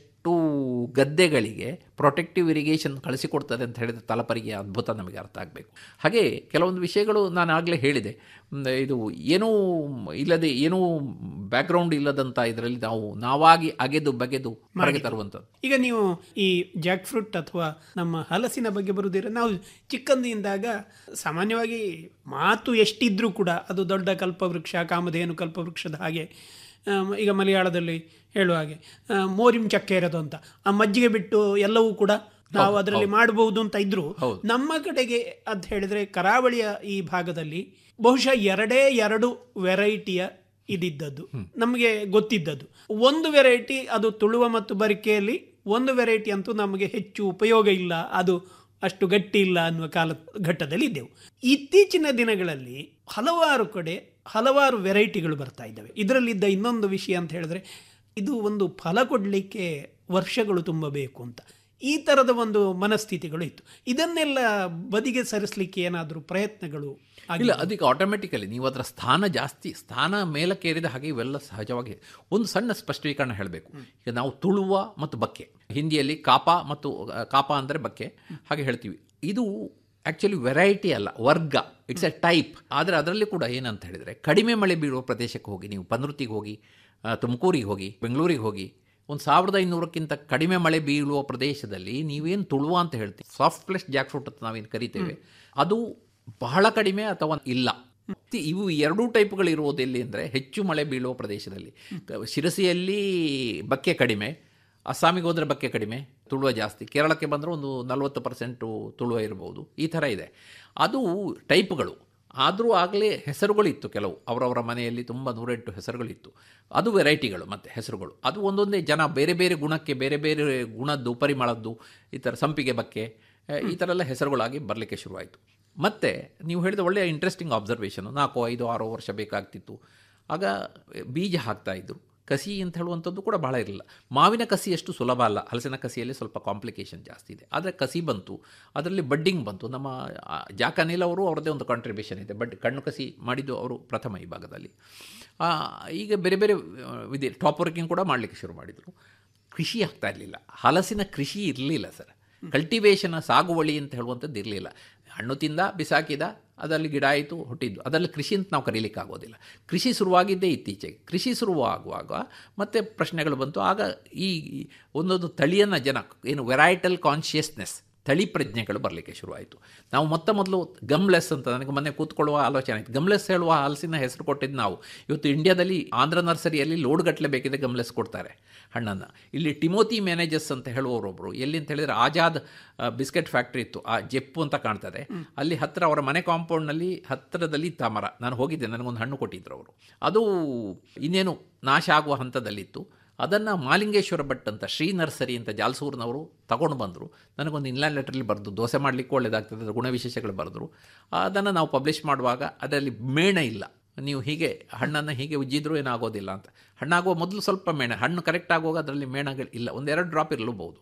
ಗದ್ದೆಗಳಿಗೆ ಪ್ರೊಟೆಕ್ಟಿವ್ ಇರಿಗೇಷನ್ ಕಳಿಸಿಕೊಡ್ತದೆ ಅಂತ ಹೇಳಿದ್ರೆ ತಲಪರಿಗೆ ಅದ್ಭುತ ನಮಗೆ ಅರ್ಥ ಆಗಬೇಕು ಹಾಗೆ ಕೆಲವೊಂದು ವಿಷಯಗಳು ನಾನು ಆಗಲೇ ಹೇಳಿದೆ ಮ್, ಇದು ಏನೂ ಇಲ್ಲದೆ ಏನೂ ಬ್ಯಾಕ್ಗ್ರೌಂಡ್ ಇಲ್ಲದಂಥ ಇದರಲ್ಲಿ ನಾವು ನಾವಾಗಿ ಅಗೆದು ಬಗೆದು ಹೊರಗೆ ತರುವಂಥದ್ದು ಈಗ ನೀವು ಈ ಜಾಕ್ ಫ್ರೂಟ್ ಅಥವಾ ನಮ್ಮ ಹಲಸಿನ ಬಗ್ಗೆ ಬರುವುದಿರ ನಾವು ಚಿಕ್ಕಂದಿನಿಂದಾಗ ಸಾಮಾನ್ಯವಾಗಿ ಮಾತು ಎಷ್ಟಿದ್ರೂ ಕೂಡ ಅದು ದೊಡ್ಡ ಕಲ್ಪವೃಕ್ಷ ಕಾಮಧೇನು ಕಲ್ಪವೃಕ್ಷದ ಹಾಗೆ ಆಮ್, ಈಗ ಮಲಯಾಳದಲ್ಲಿ ಹೇಳುವ ಹಾಗೆ ಆ, ಮೋರಿಂ ಚಕ್ಕೇರದು ಅಂತ ಆ ಮಜ್ಜಿಗೆ ಬಿಟ್ಟು ಎಲ್ಲವೂ ಕೂಡ ನಾವು ಅದರಲ್ಲಿ ಮಾಡಬಹುದು ಅಂತ ಇದ್ರು ನಮ್ಮ ಕಡೆಗೆ ಅಂತ ಹೇಳಿದ್ರೆ ಕರಾವಳಿಯ ಈ ಭಾಗದಲ್ಲಿ ಬಹುಶಃ ಎರಡೇ ಎರಡು ವೆರೈಟಿಯ ಇದಿದ್ದದ್ದು ನಮಗೆ ಗೊತ್ತಿದ್ದದ್ದು ಒಂದು ವೆರೈಟಿ ಅದು ತುಳುವ ಮತ್ತು ಬರಿಕೆಯಲ್ಲಿ ಒಂದು ವೆರೈಟಿ ಅಂತೂ ನಮಗೆ ಹೆಚ್ಚು ಉಪಯೋಗ ಇಲ್ಲ ಅದು ಅಷ್ಟು ಗಟ್ಟಿ ಇಲ್ಲ ಅನ್ನುವ ಕಾಲ ಘಟ್ಟದಲ್ಲಿ ಇದ್ದೆವು ಇತ್ತೀಚಿನ ದಿನಗಳಲ್ಲಿ ಹಲವಾರು ಕಡೆ ಹಲವಾರು ವೆರೈಟಿಗಳು ಬರ್ತಾ ಇದ್ದಾವೆ ಇದರಲ್ಲಿದ್ದ ಇನ್ನೊಂದು ವಿಷಯ ಅಂತ ಹೇಳಿದ್ರೆ ಇದು ಒಂದು ಫಲ ಕೊಡಲಿಕ್ಕೆ ವರ್ಷಗಳು ತುಂಬ ಬೇಕು ಅಂತ ಈ ಥರದ ಒಂದು ಮನಸ್ಥಿತಿಗಳು ಇತ್ತು ಇದನ್ನೆಲ್ಲ ಬದಿಗೆ ಸರಿಸಲಿಕ್ಕೆ ಏನಾದರೂ ಪ್ರಯತ್ನಗಳು ಇಲ್ಲ ಆಗಿಲ್ಲ ಅದಕ್ಕೆ ಆಟೋಮೆಟಿಕಲಿ ನೀವು ಅದರ ಸ್ಥಾನ ಜಾಸ್ತಿ ಸ್ಥಾನ ಮೇಲಕ್ಕೇರಿದ ಹಾಗೆ ಇವೆಲ್ಲ ಸಹಜವಾಗಿ ಒಂದು ಸಣ್ಣ ಸ್ಪಷ್ಟೀಕರಣ ಹೇಳಬೇಕು ಈಗ ನಾವು ತುಳುವ ಮತ್ತು ಬಕ್ಕೆ ಹಿಂದಿಯಲ್ಲಿ ಕಾಪ ಮತ್ತು ಆ, ಕಾಪ ಅಂದರೆ ಬಕ್ಕೆ ಹಾಗೆ ಹೇಳ್ತೀವಿ ಇದು ಆ್ಯಕ್ಚುಲಿ ವೆರೈಟಿ ಅಲ್ಲ ವರ್ಗ ಇಟ್ಸ್ ಎ ಟೈಪ್ ಆದರೆ ಅದರಲ್ಲಿ ಕೂಡ ಏನಂತ ಹೇಳಿದರೆ ಕಡಿಮೆ ಮಳೆ ಬೀಳುವ ಪ್ರದೇಶಕ್ಕೆ ಹೋಗಿ ನೀವು ಪನೃತಿಗೆ ಹೋಗಿ ಆ, ತುಮಕೂರಿಗೆ ಹೋಗಿ ಬೆಂಗಳೂರಿಗೆ ಹೋಗಿ ಒಂದು ಸಾವಿರದ ಐನೂರಕ್ಕಿಂತ ಕಡಿಮೆ ಮಳೆ ಬೀಳುವ ಪ್ರದೇಶದಲ್ಲಿ ನೀವೇನು ತುಳುವ ಅಂತ ಹೇಳ್ತೀವಿ ಸಾಫ್ಟ್ ಫ್ಲೆಶ್ ಜಾಕ್ ಫ್ರೂಟ್ ಅಂತ ನಾವೇನು ಕರಿತೇವೆ ಅದು ಬಹಳ ಕಡಿಮೆ ಅಥವಾ ಇಲ್ಲ ಮತ್ತೆ ಇವು ಎರಡೂ ಟೈಪ್ಗಳು ಇರುವುದು ಎಲ್ಲಿ ಅಂದರೆ ಹೆಚ್ಚು ಮಳೆ ಬೀಳುವ ಪ್ರದೇಶದಲ್ಲಿ ಕ- ಶಿರಸಿಯಲ್ಲಿ ಬಕ್ಕೆ ಕಡಿಮೆ ಅಸ್ಸಾಮಿಗೆ ಹೋದರೆ ಬಕ್ಕೆ ಕಡಿಮೆ ತುಳುವ ಜಾಸ್ತಿ ಕೇರಳಕ್ಕೆ ಬಂದರೆ ಒಂದು ನಲವತ್ತು ಪರ್ಸೆಂಟು ತುಳುವ ಇರ್ಬೋದು ಈ ಥರ ಇದೆ ಅದು ಟೈಪ್ಗಳು ಆದರೂ ಆಗಲೇ ಹೆಸರುಗಳಿತ್ತು ಕೆಲವು ಅವರವರ ಮನೆಯಲ್ಲಿ ತುಂಬ ನೂರೆಂಟು ಹೆಸರುಗಳಿತ್ತು ಅದು ವೆರೈಟಿಗಳು ಮತ್ತು ಹೆಸರುಗಳು ಅದು ಒಂದೊಂದೇ ಜನ ಬೇರೆ ಬೇರೆ ಗುಣಕ್ಕೆ ಬೇರೆ ಬೇರೆ ಗುಣದ್ದು ಪರಿಮಳದ್ದು ಈ ಥರ ಸಂಪಿಗೆ ಬಕ್ಕೆ ಆ, ಈ ಥರ ಎಲ್ಲ ಹೆಸರುಗಳಾಗಿ ಬರಲಿಕ್ಕೆ ಶುರುವಾಯಿತು ಮತ್ತು ನೀವು ಹೇಳಿದ ಒಳ್ಳೆಯ ಇಂಟ್ರೆಸ್ಟಿಂಗ್ ಅಬ್ಸರ್ವೇಷನು ನಾಲ್ಕು ಐದು ಆರು ವರ್ಷ ಬೇಕಾಗ್ತಿತ್ತು ಆಗ ಬೀಜ ಹಾಕ್ತಾಯಿದ್ರು ಕಸಿ ಅಂತ ಹೇಳುವಂಥದ್ದು ಕೂಡ ಬಹಳ ಇರಲಿಲ್ಲ ಮಾವಿನ ಕಸಿ ಅಷ್ಟು ಸುಲಭ ಅಲ್ಲ ಹಲಸಿನ ಕಸಿಯಲ್ಲಿ ಸ್ವಲ್ಪ ಕಾಂಪ್ಲಿಕೇಶನ್ ಜಾಸ್ತಿ ಇದೆ ಆದರೆ ಕಸಿ ಬಂತು ಅದರಲ್ಲಿ ಬಡ್ಡಿಂಗ್ ಬಂತು ನಮ್ಮ ಆ, ಜಾಕ್ ಅನಿಲ್ ಅವರು ಅವರದ್ದೇ ಒಂದು ಕಾಂಟ್ರಿಬ್ಯೂಷನ್ ಇದೆ ಬಡ್ ಕಣ್ಣು ಕಸಿ ಮಾಡಿದ್ದು ಅವರು ಪ್ರಥಮ ಈ ಭಾಗದಲ್ಲಿ ಆ, ಈಗ ಬೇರೆ ಬೇರೆ ಆ, ವಿಧಿ ಟಾಪ್ ವರ್ಕಿಂಗ್ ಕೂಡ ಮಾಡಲಿಕ್ಕೆ ಶುರು ಮಾಡಿದರು ಕೃಷಿ ಆಗ್ತಾ ಇರಲಿಲ್ಲ ಹಲಸಿನ ಕೃಷಿ ಇರಲಿಲ್ಲ ಸರ್ ಕಲ್ಟಿವೇಷನ್ ಸಾಗುವಳಿ ಅಂತ ಹೇಳುವಂಥದ್ದು ಇರಲಿಲ್ಲ ಹಣ್ಣು ತಿಂದ ಬಿಸಾಕಿದ ಅದರಲ್ಲಿ ಗಿಡ ಆಯಿತು ಹುಟ್ಟಿದ್ದು ಅದರಲ್ಲಿ ಕೃಷಿ ಅಂತ ನಾವು ಕರೀಲಿಕ್ಕೆ ಆಗೋದಿಲ್ಲ ಕೃಷಿ ಶುರುವಾಗಿದ್ದೇ ಇತ್ತೀಚೆಗೆ ಕೃಷಿ ಶುರುವಾಗುವಾಗ ಮತ್ತೆ ಪ್ರಶ್ನೆಗಳು ಬಂತು ಆಗ ಈ ಒಂದೊಂದು ತಳಿಯನ್ನು ಜನ ಏನು ವೆರೈಟಲ್ ಕಾನ್ಷಿಯಸ್ನೆಸ್ ತಳಿ ಪ್ರಜ್ಞೆಗಳು ಬರಲಿಕ್ಕೆ ಶುರುವಾಯಿತು ನಾವು ಮೊತ್ತ ಮೊದಲು ಗಮ್ಲೆಸ್ ಅಂತ ನನಗೆ ಮೊನ್ನೆ ಕೂತ್ಕೊಳ್ಳುವ ಆಲೋಚನೆ ಆಯಿತು ಗಮ್ಲೆಸ್ ಹೇಳುವ ಹಲಸಿನ ಹೆಸರು ಕೊಟ್ಟಿದ್ದು ನಾವು ಇವತ್ತು ಇಂಡಿಯಾದಲ್ಲಿ ಆಂಧ್ರ ನರ್ಸರಿಯಲ್ಲಿ ಲೋಡ್ ಗಟ್ಟಲೆ ಬೇಕಿದೆ ಗಮ್ಲೆಸ್ ಕೊಡ್ತಾರೆ ಹಣ್ಣನ್ನು ಇಲ್ಲಿ ಟಿಮೋತಿ ಮ್ಯಾನೇಜರ್ಸ್ ಅಂತ ಹೇಳುವವರೊಬ್ಬರು ಎಲ್ಲಿ ಅಂತ ಹೇಳಿದರೆ ಆಜಾದ್ ಆ, ಬಿಸ್ಕೆಟ್ ಫ್ಯಾಕ್ಟ್ರಿ ಇತ್ತು ಆ ಜೆಪ್ಪು ಅಂತ ಕಾಣ್ತದೆ ಅಲ್ಲಿ ಹತ್ತಿರ ಅವರ ಮನೆ ಕಾಂಪೌಂಡ್ನಲ್ಲಿ ಹತ್ತಿರದಲ್ಲಿ ಇತ್ತು ಆ ಮರ ನಾನು ಹೋಗಿದ್ದೆ ನನಗೊಂದು ಹಣ್ಣು ಕೊಟ್ಟಿದ್ರು ಅವರು ಅದು ಇನ್ನೇನು ನಾಶ ಆಗುವ ಹಂತದಲ್ಲಿತ್ತು ಅದನ್ನು ಮಾಲಿಂಗೇಶ್ವರ ಭಟ್ ಅಂತ ಶ್ರೀ ನರ್ಸರಿ ಅಂತ ಜಾಲ್ಸೂರಿನವರು ತಗೊಂಡು ಬಂದರು ನನಗೊಂದು ಇನ್ಲ್ಯಾಂಡ್ ಲೆಟ್ರಲ್ಲಿ ಬರೆದು ದೋಸೆ ಮಾಡಲಿಕ್ಕೆ ಒಳ್ಳೆಯದಾಗ್ತದೆ ಅದರ ಗುಣವಿಶೇಷಗಳು ಬರೆದ್ರು ಅದನ್ನು ನಾವು ಪಬ್ಲಿಷ್ ಮಾಡುವಾಗ ಅದರಲ್ಲಿ ಮೇಣ ಇಲ್ಲ ನೀವು ಹೀಗೆ ಹಣ್ಣನ್ನು ಹೀಗೆ ಉಜ್ಜಿದ್ರೂ ಏನಾಗೋದಿಲ್ಲ ಅಂತ ಹಣ್ಣಾಗುವ ಮೊದಲು ಸ್ವಲ್ಪ ಮೇಣ ಹಣ್ಣು ಕರೆಕ್ಟ್ ಆಗುವಾಗ ಅದರಲ್ಲಿ ಮೇಣಗಳು ಇಲ್ಲ ಒಂದೆರಡು ಡ್ರಾಪ್ ಇರಲೂಬಹುದು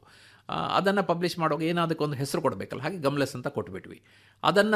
ಅದನ್ನು ಪಬ್ಲಿಷ್ ಮಾಡುವಾಗ ಏನಾದಕ್ಕೊಂದು ಹೆಸರು ಕೊಡಬೇಕಲ್ಲ ಹಾಗೆ ಗಮ್ಲೆಸ್ ಅಂತ ಕೊಟ್ಬಿಟ್ವಿ ಅದನ್ನು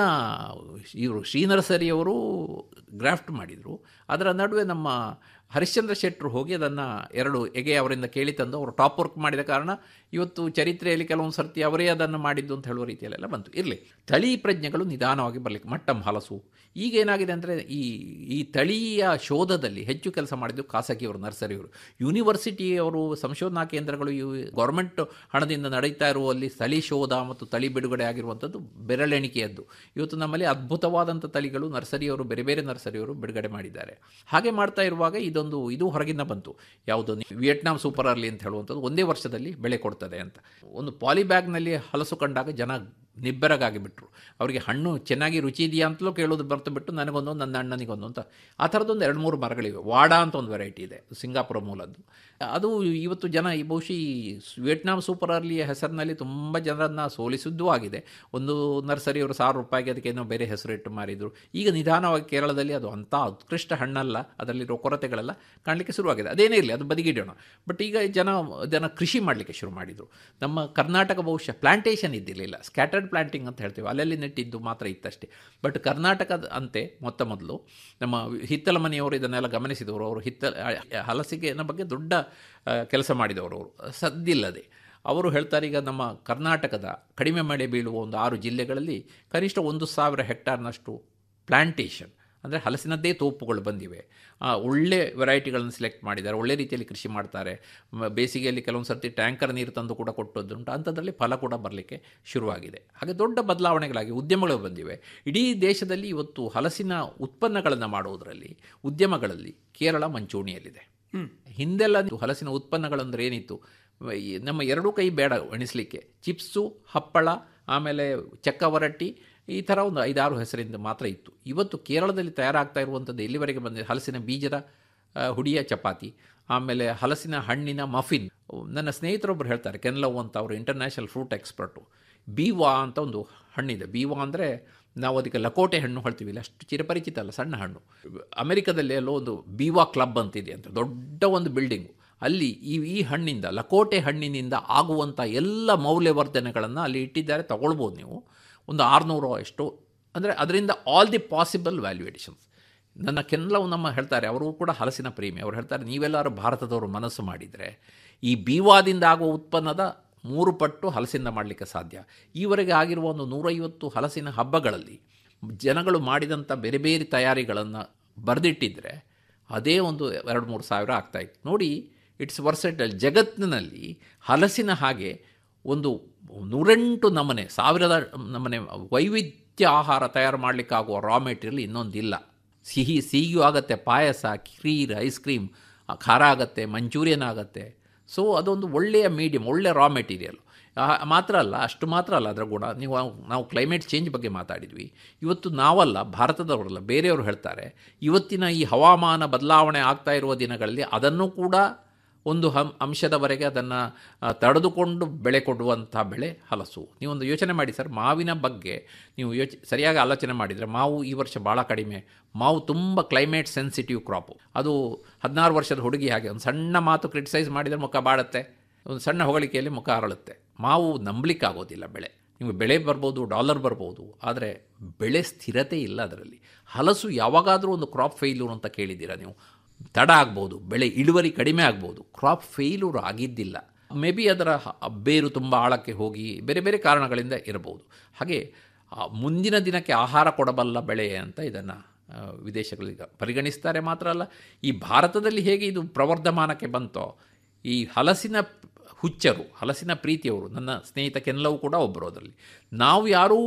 ಇವರು ಶ್ರೀನರಸರಿಯವರು ಗ್ರಾಫ್ಟ್ ಮಾಡಿದರು ಅದರ ನಡುವೆ ನಮ್ಮ ಹರಿಶ್ಚಂದ್ರ ಶೆಟ್ಟರು ಹೋಗಿ ಅದನ್ನು ಎರಡು ಎಗೆ ಅವರಿಂದ ಕೇಳಿ ತಂದು ಅವರು ಟಾಪ್ ವರ್ಕ್ ಮಾಡಿದ ಕಾರಣ ಇವತ್ತು ಚರಿತ್ರೆಯಲ್ಲಿ ಕೆಲವೊಂದು ಸರ್ತಿ ಅವರೇ ಅದನ್ನು ಮಾಡಿದ್ದು ಅಂತ ಹೇಳುವ ರೀತಿಯಲ್ಲೆಲ್ಲ ಬಂತು ಇರಲಿ ತಳಿ ಪ್ರಜ್ಞೆಗಳು ನಿಧಾನವಾಗಿ ಬರಲಿಕ್ಕೆ ಮಟ್ಟಂ ಹಲಸು ಈಗ ಏನಾಗಿದೆ ಅಂದರೆ ಈ ಈ ತಳಿಯ ಶೋಧದಲ್ಲಿ ಹೆಚ್ಚು ಕೆಲಸ ಮಾಡಿದ್ದು ಖಾಸಗಿಯವರು ನರ್ಸರಿಯವರು ಯೂನಿವರ್ಸಿಟಿಯವರು ಸಂಶೋಧನಾ ಕೇಂದ್ರಗಳು ಇವು ಗೌರ್ಮೆಂಟ್ ಹಣದಿಂದ ನಡೀತಾ ಇರುವಲ್ಲಿ ತಳಿ ಶೋಧ ಮತ್ತು ತಳಿ ಬಿಡುಗಡೆ ಆಗಿರುವಂಥದ್ದು ಬೆರಳೆಣಿಕೆಯದ್ದು ಇವತ್ತು ನಮ್ಮಲ್ಲಿ ಅದ್ಭುತವಾದಂಥ ತಳಿಗಳು ನರ್ಸರಿಯವರು ಬೇರೆ ಬೇರೆ ನರ್ಸರಿಯವರು ಬಿಡುಗಡೆ ಮಾಡಿದ್ದಾರೆ ಹಾಗೆ ಮಾಡ್ತಾ ಇರುವಾಗ ಇದೊಂದು ಇದು ಹೊರಗಿಂದ ಬಂತು ಯಾವುದು ವಿಯೆಟ್ನಾಂ ಸೂಪರ್ ಅರ್ಲಿ ಅಂತ ಹೇಳುವಂಥದ್ದು ಒಂದೇ ವರ್ಷದಲ್ಲಿ ಬೆಳೆ ಕೊಡ್ತದೆ ಅಂತ ಒಂದು ಪಾಲಿಬ್ಯಾಗ್ನಲ್ಲಿ ಹಲಸು ಕಂಡಾಗ ಜನ ನಿಬ್ಬೆರಗಾಗಿ ಬಿಟ್ಟರು ಅವರಿಗೆ ಹಣ್ಣು ಚೆನ್ನಾಗಿ ರುಚಿ ಇದೆಯಾ ಅಂತಲೂ ಕೇಳೋದು ಬರ್ತು ಬಿಟ್ಟು ನನಗೊಂದು ನನ್ನ ಅಣ್ಣನಿಗೊಂದು ಅಂತ ಆ ಥರದ್ದೊಂದು ಎರಡು ಮೂರು ಮರಗಳಿವೆ ವಾಡಾ ಅಂತ ಒಂದು ವೆರೈಟಿ ಇದೆ ಸಿಂಗಾಪುರ ಮೂಲದ್ದು ಅದು ಇವತ್ತು ಜನ ಈ ಬಹುಶಃ ಈ ವಿಯೆಟ್ನಾಂ ಸೂಪರ್ ಅರ್ಲಿಯ ಹೆಸರಿನಲ್ಲಿ ತುಂಬ ಜನರನ್ನು ಸೋಲಿಸಿದ್ದೂ ಆಗಿದೆ ಒಂದು ನರ್ಸರಿಯವರು ಸಾವಿರ ರೂಪಾಯಿಗೆ ಅದಕ್ಕೆ ಏನೋ ಬೇರೆ ಹೆಸರಿಟ್ಟು ಮಾರಿದರು ಈಗ ನಿಧಾನವಾಗಿ ಕೇರಳದಲ್ಲಿ ಅದು ಅಂಥ ಉತ್ಕೃಷ್ಟ ಹಣ್ಣಲ್ಲ ಅದರಲ್ಲಿರೋ ಕೊರತೆಗಳೆಲ್ಲ ಕಾಣಲಿಕ್ಕೆ ಶುರುವಾಗಿದೆ ಅದೇನೇ ಇರಲಿ ಅದು ಬದಿಗಿಡೋಣ ಬಟ್ ಈಗ ಜನ ಜನ ಕೃಷಿ ಮಾಡಲಿಕ್ಕೆ ಶುರು ಮಾಡಿದರು ನಮ್ಮ ಕರ್ನಾಟಕ ಬಹುಶಃ ಪ್ಲಾಂಟೇಷನ್ ಇದ್ದಿರಲಿಲ್ಲ ಸ್ಕ್ಯಾಟರ್ಡ್ ಪ್ಲಾಂಟಿಂಗ್ ಅಂತ ಹೇಳ್ತೀವಿ ಅಲ್ಲಲ್ಲಿ ನೆಟ್ಟಿದ್ದು ಮಾತ್ರ ಇತ್ತಷ್ಟೇ ಬಟ್ ಕರ್ನಾಟಕದ ಅಂತೆ ಮೊತ್ತ ಮೊದಲು ನಮ್ಮ ಹಿತ್ತಲ ಮನೆಯವರು ಇದನ್ನೆಲ್ಲ ಗಮನಿಸಿದವರು ಅವರು ಹಿತ್ತ ಹಲಸಿಗೆನ ಬಗ್ಗೆ ದೊಡ್ಡ ಕೆಲಸ ಮಾಡಿದವರು ಅವರು ಸದ್ದಿಲ್ಲದೆ ಅವರು ಹೇಳ್ತಾರೆ ಈಗ ನಮ್ಮ ಕರ್ನಾಟಕದ ಕಡಿಮೆ ಮಳೆ ಬೀಳುವ ಒಂದು ಆರು ಜಿಲ್ಲೆಗಳಲ್ಲಿ ಕನಿಷ್ಠ ಒಂದು ಸಾವಿರ ಹೆಕ್ಟಾರ್ನಷ್ಟು ಪ್ಲಾಂಟೇಷನ್ ಅಂದರೆ ಹಲಸಿನದ್ದೇ ತೋಪುಗಳು ಬಂದಿವೆ ಒಳ್ಳೆ ವೆರೈಟಿಗಳನ್ನು ಸೆಲೆಕ್ಟ್ ಮಾಡಿದ್ದಾರೆ ಒಳ್ಳೆ ರೀತಿಯಲ್ಲಿ ಕೃಷಿ ಮಾಡ್ತಾರೆ ಬೇಸಿಗೆಯಲ್ಲಿ ಕೆಲವೊಂದು ಸರ್ತಿ ಟ್ಯಾಂಕರ್ ನೀರು ತಂದು ಕೂಡ ಕೊಟ್ಟದ್ದುಂಟು ಅಂಥದ್ರಲ್ಲಿ ಫಲ ಕೂಡ ಬರಲಿಕ್ಕೆ ಶುರುವಾಗಿದೆ ಹಾಗೆ ದೊಡ್ಡ ಬದಲಾವಣೆಗಳಾಗಿ ಉದ್ಯಮಗಳು ಬಂದಿವೆ ಇಡೀ ದೇಶದಲ್ಲಿ ಇವತ್ತು ಹಲಸಿನ ಉತ್ಪನ್ನಗಳನ್ನು ಮಾಡುವುದರಲ್ಲಿ ಉದ್ಯಮಗಳಲ್ಲಿ ಕೇರಳ ಮಂಚೂಣಿಯಲ್ಲಿದೆ ಹಿಂದೆಲ್ಲ ಹಲಸಿನ ಉತ್ಪನ್ನಗಳಂದ್ರೆ ಏನಿತ್ತು ನಮ್ಮ ಎರಡೂ ಕೈ ಬೇಡ ಎಣಿಸಲಿಕ್ಕೆ ಚಿಪ್ಸು ಹಪ್ಪಳ ಆಮೇಲೆ ಚಕ್ಕವರಟ್ಟಿ ಈ ಥರ ಒಂದು ಐದಾರು ಹೆಸರಿಂದ ಮಾತ್ರ ಇತ್ತು ಇವತ್ತು ಕೇರಳದಲ್ಲಿ ತಯಾರಾಗ್ತಾ ಇರುವಂಥದ್ದು ಎಲ್ಲಿವರೆಗೆ ಬಂದಿದೆ ಹಲಸಿನ ಬೀಜದ ಹುಡಿಯ ಚಪಾತಿ ಆಮೇಲೆ ಹಲಸಿನ ಹಣ್ಣಿನ ಮಫಿನ್ ನನ್ನ ಸ್ನೇಹಿತರೊಬ್ಬರು ಹೇಳ್ತಾರೆ ಕೆನ್ಲವ್ ಅಂತ ಅವರು ಇಂಟರ್ನ್ಯಾಷನಲ್ ಫ್ರೂಟ್ ಎಕ್ಸ್ಪರ್ಟು ಬೀವಾ ಅಂತ ಒಂದು ಹಣ್ಣಿದೆ ಬೀವಾ ಅಂದರೆ ನಾವು ಅದಕ್ಕೆ ಲಕೋಟೆ ಹಣ್ಣು ಹೇಳ್ತೀವಿ ಇಲ್ಲ ಅಷ್ಟು ಚಿರಪರಿಚಿತ ಅಲ್ಲ ಸಣ್ಣ ಹಣ್ಣು ಅಮೆರಿಕದಲ್ಲಿ ಎಲ್ಲೋ ಒಂದು ಬೀವಾ ಕ್ಲಬ್ ಅಂತಿದೆ ಅಂತ ದೊಡ್ಡ ಒಂದು ಬಿಲ್ಡಿಂಗು ಅಲ್ಲಿ ಈ ಈ ಹಣ್ಣಿಂದ ಲಕೋಟೆ ಹಣ್ಣಿನಿಂದ ಆಗುವಂಥ ಎಲ್ಲ ಮೌಲ್ಯವರ್ಧನೆಗಳನ್ನು ಅಲ್ಲಿ ಇಟ್ಟಿದ್ದಾರೆ ತಗೊಳ್ಬೋದು ನೀವು ಒಂದು ಆರುನೂರು ಎಷ್ಟು ಅಂದರೆ ಅದರಿಂದ ಆಲ್ ದಿ ಪಾಸಿಬಲ್ ವ್ಯಾಲ್ಯೂಯೇಷನ್ಸ್ ನನ್ನ ಕೆಲವು ನಮ್ಮ ಹೇಳ್ತಾರೆ ಅವರು ಕೂಡ ಹಲಸಿನ ಪ್ರೇಮಿ ಅವರು ಹೇಳ್ತಾರೆ ನೀವೆಲ್ಲರೂ ಭಾರತದವರು ಮನಸ್ಸು ಮಾಡಿದರೆ ಈ ಬೀವಾದಿಂದ ಆಗುವ ಉತ್ಪನ್ನದ ಮೂರು ಪಟ್ಟು ಹಲಸಿಂದ ಮಾಡಲಿಕ್ಕೆ ಸಾಧ್ಯ ಈವರೆಗೆ ಆಗಿರುವ ಒಂದು ನೂರೈವತ್ತು ಹಲಸಿನ ಹಬ್ಬಗಳಲ್ಲಿ ಜನಗಳು ಮಾಡಿದಂಥ ಬೇರೆ ಬೇರೆ ತಯಾರಿಗಳನ್ನು ಬರೆದಿಟ್ಟಿದ್ರೆ ಅದೇ ಒಂದು ಎರಡು ಮೂರು ಸಾವಿರ ಆಗ್ತಾಯಿತ್ತು ನೋಡಿ ಇಟ್ಸ್ ವರ್ಸೆಟಲ್ ಜಗತ್ತಿನಲ್ಲಿ ಹಲಸಿನ ಹಾಗೆ ಒಂದು ನೂರೆಂಟು ನಮನೆ ಸಾವಿರದ ನಮನೆ ವೈವಿಧ್ಯ ಆಹಾರ ತಯಾರು ಮಾಡಲಿಕ್ಕಾಗುವ ರಾ ಮೆಟೀರಿಯಲ್ ಇನ್ನೊಂದಿಲ್ಲ ಸಿಹಿ ಸಿಹಿಯೂ ಆಗುತ್ತೆ ಪಾಯಸ ಖೀರ್ ಐಸ್ ಕ್ರೀಮ್ ಖಾರ ಆಗುತ್ತೆ ಮಂಚೂರಿಯನ್ ಆಗುತ್ತೆ ಸೊ ಅದೊಂದು ಒಳ್ಳೆಯ ಮೀಡಿಯಮ್ ಒಳ್ಳೆಯ ರಾ ಮೆಟೀರಿಯಲ್ ಮಾತ್ರ ಅಲ್ಲ ಅಷ್ಟು ಮಾತ್ರ ಅಲ್ಲ ಅದರ ಗುಣ ನೀವು ನಾವು ಕ್ಲೈಮೇಟ್ ಚೇಂಜ್ ಬಗ್ಗೆ ಮಾತಾಡಿದ್ವಿ ಇವತ್ತು ನಾವಲ್ಲ ಭಾರತದವರಲ್ಲ ಬೇರೆಯವರು ಹೇಳ್ತಾರೆ ಇವತ್ತಿನ ಈ ಹವಾಮಾನ ಬದಲಾವಣೆ ಆಗ್ತಾ ಇರುವ ದಿನಗಳಲ್ಲಿ ಅದನ್ನು ಕೂಡ ಒಂದು ಹಂ ಅಂಶದವರೆಗೆ ಅದನ್ನು ತಡೆದುಕೊಂಡು ಬೆಳೆ ಕೊಡುವಂಥ ಬೆಳೆ ಹಲಸು ನೀವೊಂದು ಯೋಚನೆ ಮಾಡಿ ಸರ್ ಮಾವಿನ ಬಗ್ಗೆ ನೀವು ಯೋಚ ಸರಿಯಾಗಿ ಆಲೋಚನೆ ಮಾಡಿದರೆ ಮಾವು ಈ ವರ್ಷ ಭಾಳ ಕಡಿಮೆ ಮಾವು ತುಂಬ ಕ್ಲೈಮೇಟ್ ಸೆನ್ಸಿಟಿವ್ ಕ್ರಾಪು ಅದು ಹದಿನಾರು ವರ್ಷದ ಹುಡುಗಿ ಹಾಗೆ ಒಂದು ಸಣ್ಣ ಮಾತು ಕ್ರಿಟಿಸೈಸ್ ಮಾಡಿದರೆ ಮುಖ ಬಾಡುತ್ತೆ ಒಂದು ಸಣ್ಣ ಹೊಗಳಿಕೆಯಲ್ಲಿ ಮುಖ ಅರಳುತ್ತೆ ಮಾವು ನಂಬಲಿಕ್ಕಾಗೋದಿಲ್ಲ ಬೆಳೆ ನಿಮಗೆ ಬೆಳೆ ಬರ್ಬೋದು ಡಾಲರ್ ಬರ್ಬೋದು ಆದರೆ ಬೆಳೆ ಸ್ಥಿರತೆ ಇಲ್ಲ ಅದರಲ್ಲಿ ಹಲಸು ಯಾವಾಗಾದರೂ ಒಂದು ಕ್ರಾಪ್ ಫೇಲ್ಯೂರ್ ಅಂತ ಕೇಳಿದ್ದೀರಾ ನೀವು ತಡ ಆಗ್ಬೋದು ಬೆಳೆ ಇಳುವರಿ ಕಡಿಮೆ ಆಗ್ಬೋದು ಕ್ರಾಪ್ ಫೇಲ್ಯೂರ್ ಆಗಿದ್ದಿಲ್ಲ ಮೇ ಬಿ ಅದರ ಬೇರು ತುಂಬ ಆಳಕ್ಕೆ ಹೋಗಿ ಬೇರೆ ಬೇರೆ ಕಾರಣಗಳಿಂದ ಇರಬಹುದು ಹಾಗೆ ಮುಂದಿನ ದಿನಕ್ಕೆ ಆಹಾರ ಕೊಡಬಲ್ಲ ಬೆಳೆ ಅಂತ ಇದನ್ನು ವಿದೇಶಗಳೀಗ ಪರಿಗಣಿಸ್ತಾರೆ ಮಾತ್ರ ಅಲ್ಲ ಈ ಭಾರತದಲ್ಲಿ ಹೇಗೆ ಇದು ಪ್ರವರ್ಧಮಾನಕ್ಕೆ ಬಂತೋ ಈ ಹಲಸಿನ ಹುಚ್ಚರು ಹಲಸಿನ ಪ್ರೀತಿಯವರು ನನ್ನ ಸ್ನೇಹಿತ ಕೆಲ್ಲವೂ ಕೂಡ ಒಬ್ಬರು ಅದರಲ್ಲಿ ನಾವು ಯಾರೂ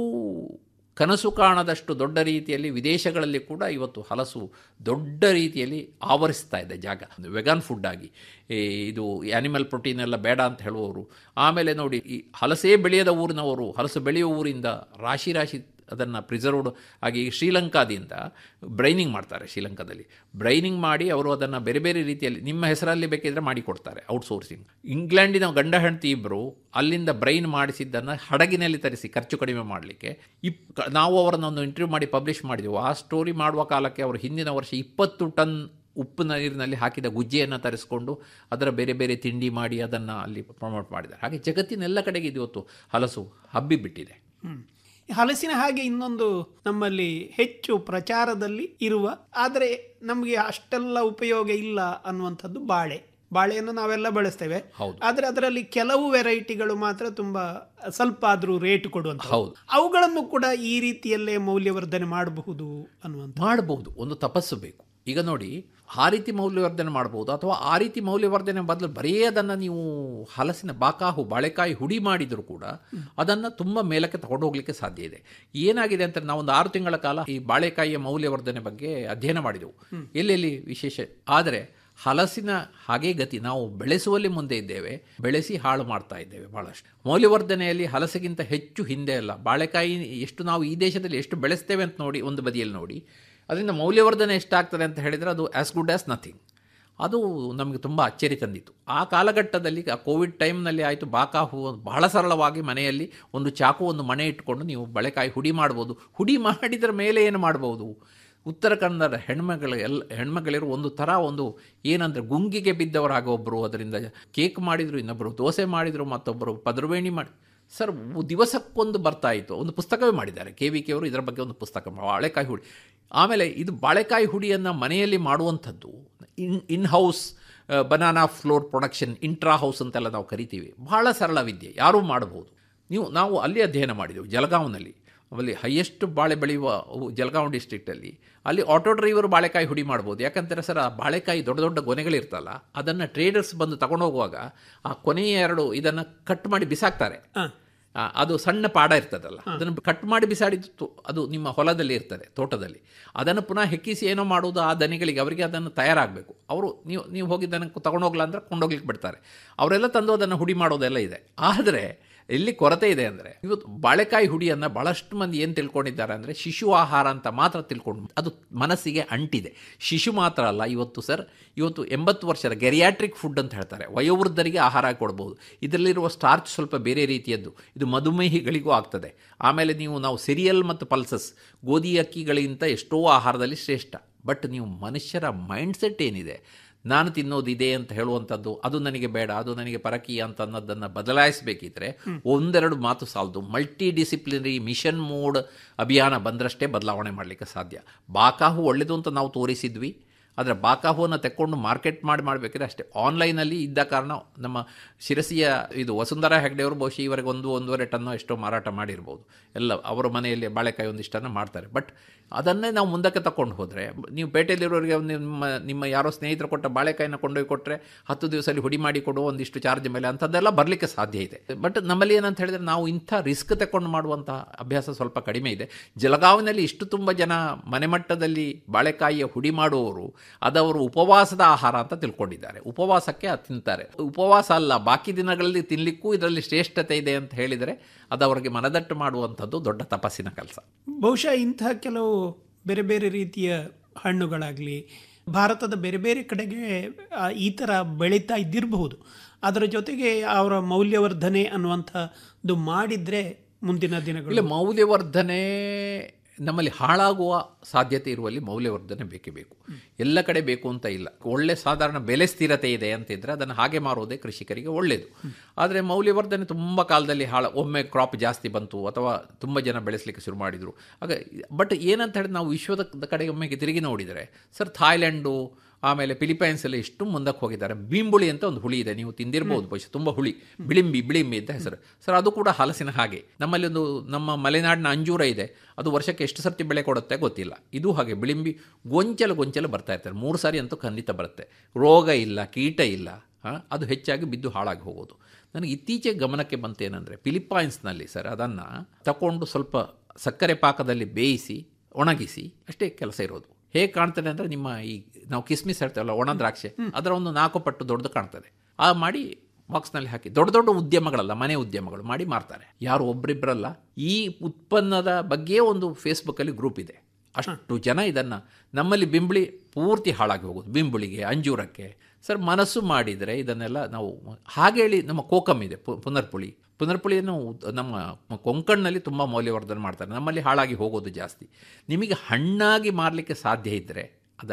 ಕನಸು ಕಾಣದಷ್ಟು ದೊಡ್ಡ ರೀತಿಯಲ್ಲಿ ವಿದೇಶಗಳಲ್ಲಿ ಕೂಡ ಇವತ್ತು ಹಲಸು ದೊಡ್ಡ ರೀತಿಯಲ್ಲಿ ಆವರಿಸ್ತಾ ಇದೆ ಜಾಗ ವೆಗನ್ ಫುಡ್ ಆಗಿ ಇದು ಆ್ಯನಿಮಲ್ ಪ್ರೋಟೀನ್ ಎಲ್ಲ ಬೇಡ ಅಂತ ಹೇಳುವವರು ಆಮೇಲೆ ನೋಡಿ ಈ ಹಲಸೇ ಬೆಳೆಯದ ಊರಿನವರು ಹಲಸು ಬೆಳೆಯುವ ಊರಿಂದ ರಾಶಿ ರಾಶಿ ಅದನ್ನು ಪ್ರಿಸರ್ವ್ಡ್ ಆಗಿ ಶ್ರೀಲಂಕಾದಿಂದ ಬ್ರೈನಿಂಗ್ ಮಾಡ್ತಾರೆ ಶ್ರೀಲಂಕಾದಲ್ಲಿ ಬ್ರೈನಿಂಗ್ ಮಾಡಿ ಅವರು ಅದನ್ನು ಬೇರೆ ಬೇರೆ ರೀತಿಯಲ್ಲಿ ನಿಮ್ಮ ಹೆಸರಲ್ಲಿ ಬೇಕಿದ್ರೆ ಮಾಡಿಕೊಡ್ತಾರೆ ಔಟ್ಸೋರ್ಸಿಂಗ್ ಇಂಗ್ಲೆಂಡಿನ ಗಂಡ ಹೆಂಡತಿ ಇಬ್ಬರು ಅಲ್ಲಿಂದ ಬ್ರೈನ್ ಮಾಡಿಸಿದ್ದನ್ನು ಹಡಗಿನಲ್ಲಿ ತರಿಸಿ ಖರ್ಚು ಕಡಿಮೆ ಮಾಡಲಿಕ್ಕೆ ಇಪ್ ನಾವು ಅವರನ್ನು ಒಂದು ಇಂಟರ್ವ್ಯೂ ಮಾಡಿ ಪಬ್ಲಿಷ್ ಮಾಡಿದೆವು ಆ ಸ್ಟೋರಿ ಮಾಡುವ ಕಾಲಕ್ಕೆ ಅವರು ಹಿಂದಿನ ವರ್ಷ ಇಪ್ಪತ್ತು ಟನ್ ಉಪ್ಪು ನೀರಿನಲ್ಲಿ ಹಾಕಿದ ಗುಜ್ಜೆಯನ್ನು ತರಿಸ್ಕೊಂಡು ಅದರ ಬೇರೆ ಬೇರೆ ತಿಂಡಿ ಮಾಡಿ ಅದನ್ನು ಅಲ್ಲಿ ಪ್ರಮೋಟ್ ಮಾಡಿದ್ದಾರೆ ಹಾಗೆ ಜಗತ್ತಿನ ಎಲ್ಲ ಕಡೆಗೆ ಇದು ಇವತ್ತು ಹಲಸು ಹಬ್ಬಿಬಿಟ್ಟಿದೆ ಹ್ಮ್. ಹಲಸಿನ ಹಾಗೆ ಇನ್ನೊಂದು ನಮ್ಮಲ್ಲಿ ಹೆಚ್ಚು ಪ್ರಚಾರದಲ್ಲಿ ಇರುವ ಆದರೆ ನಮಗೆ ಅಷ್ಟೆಲ್ಲ ಉಪಯೋಗ ಇಲ್ಲ ಅನ್ನುವಂಥದ್ದು ಬಾಳೆ ಬಾಳೆಯನ್ನು ನಾವೆಲ್ಲ ಬಳಸ್ತೇವೆ ಹೌದು. ಆದರೆ ಅದರಲ್ಲಿ ಕೆಲವು ವೆರೈಟಿಗಳು ಮಾತ್ರ ತುಂಬಾ ಸ್ವಲ್ಪ ಆದ್ರೂ ರೇಟ್ ಕೊಡುವಂತ ಹೌದು. ಅವುಗಳನ್ನು ಕೂಡ ಈ ರೀತಿಯಲ್ಲೇ ಮೌಲ್ಯವರ್ಧನೆ ಮಾಡಬಹುದು ಅನ್ನುವಂಥ ಮಾಡಬಹುದು ಒಂದು ತಪಸ್ಸು ಬೇಕು ಈಗ ನೋಡಿ ಆ ರೀತಿ ಮೌಲ್ಯವರ್ಧನೆ ಮಾಡಬಹುದು ಅಥವಾ ಆ ರೀತಿ ಮೌಲ್ಯವರ್ಧನೆ ಬದಲು ಬರೀ ಅದನ್ನು ನೀವು ಹಲಸಿನ ಬಾಕಾಹು ಬಾಳೆಕಾಯಿ ಹುಡಿ ಮಾಡಿದರೂ ಕೂಡ ಅದನ್ನು ತುಂಬ ಮೇಲಕ್ಕೆ ತಗೊಂಡು ಹೋಗ್ಲಿಕ್ಕೆ ಸಾಧ್ಯ ಇದೆ ಏನಾಗಿದೆ ಅಂತ ನಾವು ಒಂದು ಆರು ತಿಂಗಳ ಕಾಲ ಈ ಬಾಳೆಕಾಯಿಯ ಮೌಲ್ಯವರ್ಧನೆ ಬಗ್ಗೆ ಅಧ್ಯಯನ ಮಾಡಿದೆವು ಎಲ್ಲೆಲ್ಲಿ ವಿಶೇಷ ಆದರೆ ಹಲಸಿನ ಹಾಗೆ ಗತಿ ನಾವು ಬೆಳೆಸುವಲ್ಲಿ ಮುಂದೆ ಇದ್ದೇವೆ ಬೆಳೆಸಿ ಹಾಳು ಮಾಡ್ತಾ ಇದ್ದೇವೆ ಬಹಳಷ್ಟು ಮೌಲ್ಯವರ್ಧನೆಯಲ್ಲಿ ಹಲಸಿಗಿಂತ ಹೆಚ್ಚು ಹಿಂದೆ ಅಲ್ಲ ಬಾಳೆಕಾಯಿ ಎಷ್ಟು ನಾವು ಈ ದೇಶದಲ್ಲಿ ಎಷ್ಟು ಬೆಳೆಸ್ತೇವೆ ಅಂತ ನೋಡಿ ಒಂದು ಬದಿಯಲ್ಲಿ ನೋಡಿ ಅದರಿಂದ ಮೌಲ್ಯವರ್ಧನೆ ಎಷ್ಟಾಗ್ತದೆ ಅಂತ ಹೇಳಿದರೆ ಅದು ಆ್ಯಸ್ ಗುಡ್ ಆ್ಯಸ್ ನಥಿಂಗ್ ಅದು ನಮಗೆ ತುಂಬ ಅಚ್ಚರಿ ತಂದಿತ್ತು ಆ ಕಾಲಘಟ್ಟದಲ್ಲಿ ಆ ಕೋವಿಡ್ ಟೈಮ್ನಲ್ಲಿ ಆಯಿತು ಬಾಕಾಹು ಬಹಳ ಸರಳವಾಗಿ ಮನೆಯಲ್ಲಿ ಒಂದು ಚಾಕು ಒಂದು ಮಣೆ ಇಟ್ಕೊಂಡು ನೀವು ಬಳೆಕಾಯಿ ಹುಡಿ ಮಾಡ್ಬೋದು ಹುಡಿ ಮಾಡಿದ್ರ ಮೇಲೆ ಏನು ಮಾಡ್ಬೋದು ಉತ್ತರ ಕನ್ನಡ ಹೆಣ್ಮಗಳ ಎಲ್ಲ ಹೆಣ್ಮಗಳಿರು ಒಂದು ಥರ ಒಂದು ಏನಂದರೆ ಗುಂಗಿಗೆ ಬಿದ್ದವರಾಗ ಒಬ್ಬರು ಅದರಿಂದ ಕೇಕ್ ಮಾಡಿದರು ಇನ್ನೊಬ್ಬರು ದೋಸೆ ಮಾಡಿದರು ಮತ್ತೊಬ್ಬರು ಪದರುವೇಣಿ ಮಾಡಿ ಸರ್ ದಿವಸಕ್ಕೊಂದು ಬರ್ತಾ ಇತ್ತು ಒಂದು ಪುಸ್ತಕವೇ ಮಾಡಿದ್ದಾರೆ ಕೆ ವಿ ಕೆ ಅವರು ಇದರ ಬಗ್ಗೆ ಒಂದು ಪುಸ್ತಕ ಬಾಳೆಕಾಯಿ ಹುಡಿ ಆಮೇಲೆ ಇದು ಬಾಳೆಕಾಯಿ ಹುಡಿಯನ್ನು ಮನೆಯಲ್ಲಿ ಮಾಡುವಂಥದ್ದು in in house banana flour production intra house ಅಂತೆಲ್ಲ ನಾವು ಕರಿತೀವಿ ಬಹಳ ಸರಳ ವಿದ್ಯೆ ಯಾರೂ ಮಾಡಬಹುದು ನೀವು ನಾವು ಅಲ್ಲಿ ಅಧ್ಯಯನ ಮಾಡಿದೆವು ಜಲಗಾಂವ್ನಲ್ಲಿ ಅಲ್ಲಿ ಹೈಯೆಸ್ಟ್ ಬಾಳೆ ಬೆಳೆಯುವ ಅವು ಜಲಗಾಂವ್ ಡಿಸ್ಟ್ರಿಕ್ಟಲ್ಲಿ ಅಲ್ಲಿ ಆಟೋ ಡ್ರೈವರ್ ಬಾಳೆಕಾಯಿ ಹುಡಿ ಮಾಡ್ಬೋದು ಯಾಕಂತಾರೆ ಸರ್ ಆ ಬಾಳೆಕಾಯಿ ದೊಡ್ಡ ದೊಡ್ಡ ಗೊನೆಗಳಿರ್ತಲ್ಲ ಅದನ್ನು ಟ್ರೇಡರ್ಸ್ ಬಂದು ತಗೊಂಡು ಹೋಗುವಾಗ ಆ ಕೊನೆಯ ಎರಡು ಇದನ್ನು ಕಟ್ ಮಾಡಿ ಬಿಸಾಕ್ತಾರೆ ಆ, ಅದು ಸಣ್ಣ ಪಾಡ ಇರ್ತದಲ್ಲ ಅದನ್ನು ಕಟ್ ಮಾಡಿ ಬಿಸಾಡಿದ್ದು ಅದು ನಿಮ್ಮ ಹೊಲದಲ್ಲಿ ಇರ್ತದೆ ತೋಟದಲ್ಲಿ ಅದನ್ನು ಪುನಃ ಹೆಕ್ಕಿಸಿ ಏನೋ ಮಾಡುವುದು ಆ ದನಿಗಳಿಗೆ ಅವರಿಗೆ ಅದನ್ನು ತಯಾರಾಗಬೇಕು ಅವರು ನೀವು ನೀವು ಹೋಗಿ ದನಕ್ಕೆ ತಗೊಂಡೋಗ್ಲ ಅಂದ್ರೆ ಕೊಂಡೋಗ್ಲಿಕ್ಕೆ ಬಿಡ್ತಾರೆ ಅವರೆಲ್ಲ ತಂದು ಅದನ್ನು ಹುಡಿ ಮಾಡೋದೆಲ್ಲ ಇದೆ ಆದರೆ ಎಲ್ಲಿ ಕೊರತೆ ಇದೆ ಅಂದರೆ ಇವತ್ತು ಬಾಳೆಕಾಯಿ ಹುಡಿಯನ್ನು ಭಾಳಷ್ಟು ಮಂದಿ ಏನು ತಿಳ್ಕೊಂಡಿದ್ದಾರೆ ಅಂದರೆ ಶಿಶು ಆಹಾರ ಅಂತ ಮಾತ್ರ ತಿಳ್ಕೊಂಡು ಅದು ಮನಸ್ಸಿಗೆ ಅಂಟಿದೆ ಶಿಶು ಮಾತ್ರ ಅಲ್ಲ ಇವತ್ತು ಸರ್ ಇವತ್ತು ಎಂಬತ್ತು ವರ್ಷದ ಗೆರಿಯಾಟ್ರಿಕ್ ಫುಡ್ ಅಂತ ಹೇಳ್ತಾರೆ ವಯೋವೃದ್ಧರಿಗೆ ಆಹಾರ ಕೊಡ್ಬೋದು ಇದರಲ್ಲಿರುವ ಸ್ಟಾರ್ಚ್ ಸ್ವಲ್ಪ ಬೇರೆ ರೀತಿಯದ್ದು ಇದು ಮಧುಮೇಹಿಗಳಿಗೂ ಆಗ್ತದೆ ಆಮೇಲೆ ನೀವು ನಾವು ಸಿರಿಯಲ್ ಮತ್ತು ಪಲ್ಸಸ್ ಗೋಧಿ ಅಕ್ಕಿಗಳಿಗಿಂತ ಎಷ್ಟೋ ಆಹಾರದಲ್ಲಿ ಶ್ರೇಷ್ಠ ಬಟ್ ನೀವು ಮನುಷ್ಯರ ಮೈಂಡ್ಸೆಟ್ ಏನಿದೆ ನಾನು ತಿನ್ನೋದಿದೆ ಅಂತ ಹೇಳುವಂಥದ್ದು ಅದು ನನಗೆ ಬೇಡ ಅದು ನನಗೆ ಪರಕೀಯ ಅಂತ ಅನ್ನೋದನ್ನು ಬದಲಾಯಿಸಬೇಕಿದ್ರೆ ಒಂದೆರಡು ಮಾತು ಸಾಲದು ಮಲ್ಟಿ ಡಿಸಿಪ್ಲಿನರಿ ಮಿಷನ್ ಮೋಡ್ ಅಭಿಯಾನ ಬಂದರಷ್ಟೇ ಬದಲಾವಣೆ ಮಾಡಲಿಕ್ಕೆ ಸಾಧ್ಯ ಬಾಕಾಹು ಒಳ್ಳೆಯದು ಅಂತ ನಾವು ತೋರಿಸಿದ್ವಿ ಆದರೆ ಬಾಕಾಹುವನ್ನು ತೆಕ್ಕೊಂಡು ಮಾರ್ಕೆಟ್ ಮಾಡಿ ಮಾಡಬೇಕಿದ್ರೆ ಅಷ್ಟೇ ಆನ್ಲೈನಲ್ಲಿ ಇದ್ದ ಕಾರಣ ನಮ್ಮ ಶಿರಸಿಯ ಇದು ವಸುಂಧರಾ ಹೆಗ್ಡೆಯವರು ಬಹುಶಃ ಇವರೆಗೆ ಒಂದು ಒಂದೂವರೆ ಟನ್ನೋ ಎಷ್ಟೋ ಮಾರಾಟ ಮಾಡಿರ್ಬೋದು ಎಲ್ಲ ಅವರ ಮನೆಯಲ್ಲಿ ಬಾಳೆಕಾಯಿ ಒಂದಿಷ್ಟನ್ನು ಮಾಡ್ತಾರೆ ಬಟ್ ಅದನ್ನೇ ನಾವು ಮುಂದಕ್ಕೆ ತಗೊಂಡು ಹೋದರೆ ನೀವು ಪೇಟೆಯಲ್ಲಿರೋರಿಗೆ ನಿಮ್ಮ ನಿಮ್ಮ ಯಾರೋ ಸ್ನೇಹಿತರು ಕೊಟ್ಟ ಬಾಳೆಕಾಯಿನ ಕೊಂಡೋಗಿ ಕೊಟ್ಟರೆ ಹತ್ತು ದಿವಸದಲ್ಲಿ ಹುಡಿ ಮಾಡಿ ಕೊಡುವ ಒಂದಿಷ್ಟು ಚಾರ್ಜ್ ಮೇಲೆ ಅಂಥದ್ದೆಲ್ಲ ಬರಲಿಕ್ಕೆ ಸಾಧ್ಯ ಇದೆ ಬಟ್ ನಮ್ಮಲ್ಲಿ ಏನಂತ ಹೇಳಿದರೆ ನಾವು ಇಂಥ ರಿಸ್ಕ್ ತಗೊಂಡು ಮಾಡುವಂಥ ಅಭ್ಯಾಸ ಸ್ವಲ್ಪ ಕಡಿಮೆ ಇದೆ ಜಲಗಾವಿನಲ್ಲಿ ಇಷ್ಟು ತುಂಬ ಜನ ಮನೆ ಮಟ್ಟದಲ್ಲಿ ಬಾಳೆಕಾಯಿಯ ಹುಡಿ ಮಾಡುವವರು ಅದವರು ಉಪವಾಸದ ಆಹಾರ ಅಂತ ತಿಳ್ಕೊಂಡಿದ್ದಾರೆ ಉಪವಾಸಕ್ಕೆ ಅದು ತಿಂತಾರೆ ಉಪವಾಸ ಅಲ್ಲ ಬಾಕಿ ದಿನಗಳಲ್ಲಿ ತಿನ್ನಲಿಕ್ಕೂ ಇದರಲ್ಲಿ ಶ್ರೇಷ್ಠತೆ ಇದೆ ಅಂತ ಹೇಳಿದರೆ ಅದು ಅವರಿಗೆ ಮನದಟ್ಟು ಮಾಡುವಂಥದ್ದು ದೊಡ್ಡ ತಪಸ್ಸಿನ ಕೆಲಸ ಬಹುಶಃ ಇಂತಹ ಕೆಲವು ಬೇರೆ ಬೇರೆ ರೀತಿಯ ಹಣ್ಣುಗಳಾಗಲಿ ಭಾರತದ ಬೇರೆ ಬೇರೆ ಕಡೆಗೆ ಆ, ಈ ಥರ ಬೆಳೀತಾ ಇದ್ದಿರಬಹುದು ಅದರ ಜೊತೆಗೆ ಅವರ ಮೌಲ್ಯವರ್ಧನೆ ಅನ್ನುವಂಥದ್ದು ಮಾಡಿದರೆ ಮುಂದಿನ ಇಲ್ಲ ದಿನಗಳು ಮೌಲ್ಯವರ್ಧನೆ ನಮ್ಮಲ್ಲಿ ಹಾಳಾಗುವ ಸಾಧ್ಯತೆ ಇರುವಲ್ಲಿ ಮೌಲ್ಯವರ್ಧನೆ ಬೇಕೇ ಬೇಕು ಎಲ್ಲ ಕಡೆ ಬೇಕು ಅಂತ ಇಲ್ಲ ಒಳ್ಳೆ ಸಾಧಾರಣ ಬೆಲೆ ಸ್ಥಿರತೆ ಇದೆ ಅಂತಿದ್ರೆ ಅದನ್ನು ಹಾಗೆ ಮಾರೋದೇ ಕೃಷಿಕರಿಗೆ ಒಳ್ಳೆಯದು ಆದರೆ ಮೌಲ್ಯವರ್ಧನೆ ತುಂಬ ಕಾಲದಲ್ಲಿ ಹಾಳ ಒಮ್ಮೆ ಕ್ರಾಪ್ ಜಾಸ್ತಿ ಬಂತು ಅಥವಾ ತುಂಬ ಜನ ಬೆಳೆಸಲಿಕ್ಕೆ ಶುರು ಮಾಡಿದರು ಆಗ ಬಟ್ ಏನಂತ ಹೇಳಿದ್ರೆ ನಾವು ವಿಶ್ವದ ಕಡೆಗೆ ಒಮ್ಮೆಗೆ ತಿರುಗಿ ನೋಡಿದರೆ ಸರ್ ಥಾಯ್ಲೆಂಡು ಆಮೇಲೆ ಫಿಲಿಪೈನ್ಸ್ ಎಲ್ಲ ಎಷ್ಟು ಮುಂದಕ್ಕೆ ಹೋಗಿದ್ದಾರೆ ಬೀಂಬುಳಿ ಅಂತ ಒಂದು ಹುಳಿ ಇದೆ ನೀವು ತಿಂದಿರ್ಬೋದು ಬಹುಶಃ ತುಂಬ ಹುಳಿ ಬಿಳಿಂಬಿ ಬಿಳಿಂಬಿ ಅಂತ ಹೆಸರು ಸರ್ ಅದು ಕೂಡ ಹಲಸಿನ ಹಾಗೆ ನಮ್ಮಲ್ಲಿ ಒಂದು ನಮ್ಮ ಮಲೆನಾಡಿನ ಅಂಜೂರ ಇದೆ ಅದು ವರ್ಷಕ್ಕೆ ಎಷ್ಟು ಸರ್ತಿ ಬೆಳೆ ಕೊಡುತ್ತೆ ಗೊತ್ತಿಲ್ಲ ಇದು ಹಾಗೆ ಬಿಳಿಂಬಿ ಗೊಂಚಲು ಗೊಂಚಲು ಬರ್ತಾ ಇರ್ತಾರೆ ಮೂರು ಸಾರಿ ಅಂತೂ ಖಂಡಿತ ಬರುತ್ತೆ ರೋಗ ಇಲ್ಲ ಕೀಟ ಇಲ್ಲ ಆ, ಅದು ಹೆಚ್ಚಾಗಿ ಬಿದ್ದು ಹಾಳಾಗಿ ಹೋಗೋದು ನನಗೆ ಇತ್ತೀಚೆಗೆ ಗಮನಕ್ಕೆ ಬಂತೇನೆಂದರೆ ಫಿಲಿಪೈನ್ಸ್ನಲ್ಲಿ ಸರ್ ಅದನ್ನು ತಗೊಂಡು ಸ್ವಲ್ಪ ಸಕ್ಕರೆ ಪಾಕದಲ್ಲಿ ಬೇಯಿಸಿ ಒಣಗಿಸಿ ಅಷ್ಟೇ ಕೆಲಸ ಇರೋದು ಹೇಗೆ ಕಾಣ್ತದೆ ಅಂದರೆ ನಿಮ್ಮ ಈ ನಾವು ಕಿಸ್ಮಿಸ್ ಹೇಳ್ತೇವಲ್ಲ ಒಣ ದ್ರಾಕ್ಷೆ ಅದರ ಒಂದು ನಾಲ್ಕು ಪಟ್ಟು ದೊಡ್ಡದು ಕಾಣ್ತದೆ ಆ ಮಾಡಿ ಬಾಕ್ಸ್ನಲ್ಲಿ ಹಾಕಿ ದೊಡ್ಡ ದೊಡ್ಡ ಉದ್ಯಮಗಳಲ್ಲ ಮನೆ ಉದ್ಯಮಗಳು ಮಾಡಿ ಮಾರ್ತಾರೆ ಯಾರು ಒಬ್ಬರಿಬ್ಬರಲ್ಲ ಈ ಉತ್ಪನ್ನದ ಬಗ್ಗೆ ಒಂದು ಫೇಸ್ಬುಕ್ಕಲ್ಲಿ ಗ್ರೂಪ್ ಇದೆ ಅಷ್ಟು ಜನ ಇದನ್ನು ನಮ್ಮಲ್ಲಿ ಬಿಂಬಳಿ ಪೂರ್ತಿ ಹಾಳಾಗಿ ಹೋಗೋದು ಬಿಂಬಳಿಗೆ ಅಂಜೂರಕ್ಕೆ ಸರ್ ಮನಸ್ಸು ಮಾಡಿದರೆ ಇದನ್ನೆಲ್ಲ ನಾವು ಹಾಗೆ ಹೇಳಿ ನಮ್ಮ ಕೋಕಮ್ ಇದೆ ಪು- ಪುನರ್ಪುಳಿ ಪುನರ್ಪುಳಿಯನ್ನು ಉದ್- ನಮ್ಮ ಕೊಂಕಣ್ನಲ್ಲಿ ತುಂಬ ಮೌಲ್ಯವರ್ಧನೆ ಮಾಡ್ತಾರೆ ನಮ್ಮಲ್ಲಿ ಹಾಳಾಗಿ ಹೋಗೋದು ಜಾಸ್ತಿ ನಿಮಗೆ ಹಣ್ಣಾಗಿ ಮಾರಲಿಕ್ಕೆ ಸಾಧ್ಯ ಇದ್ದರೆ ಅದನ್ನು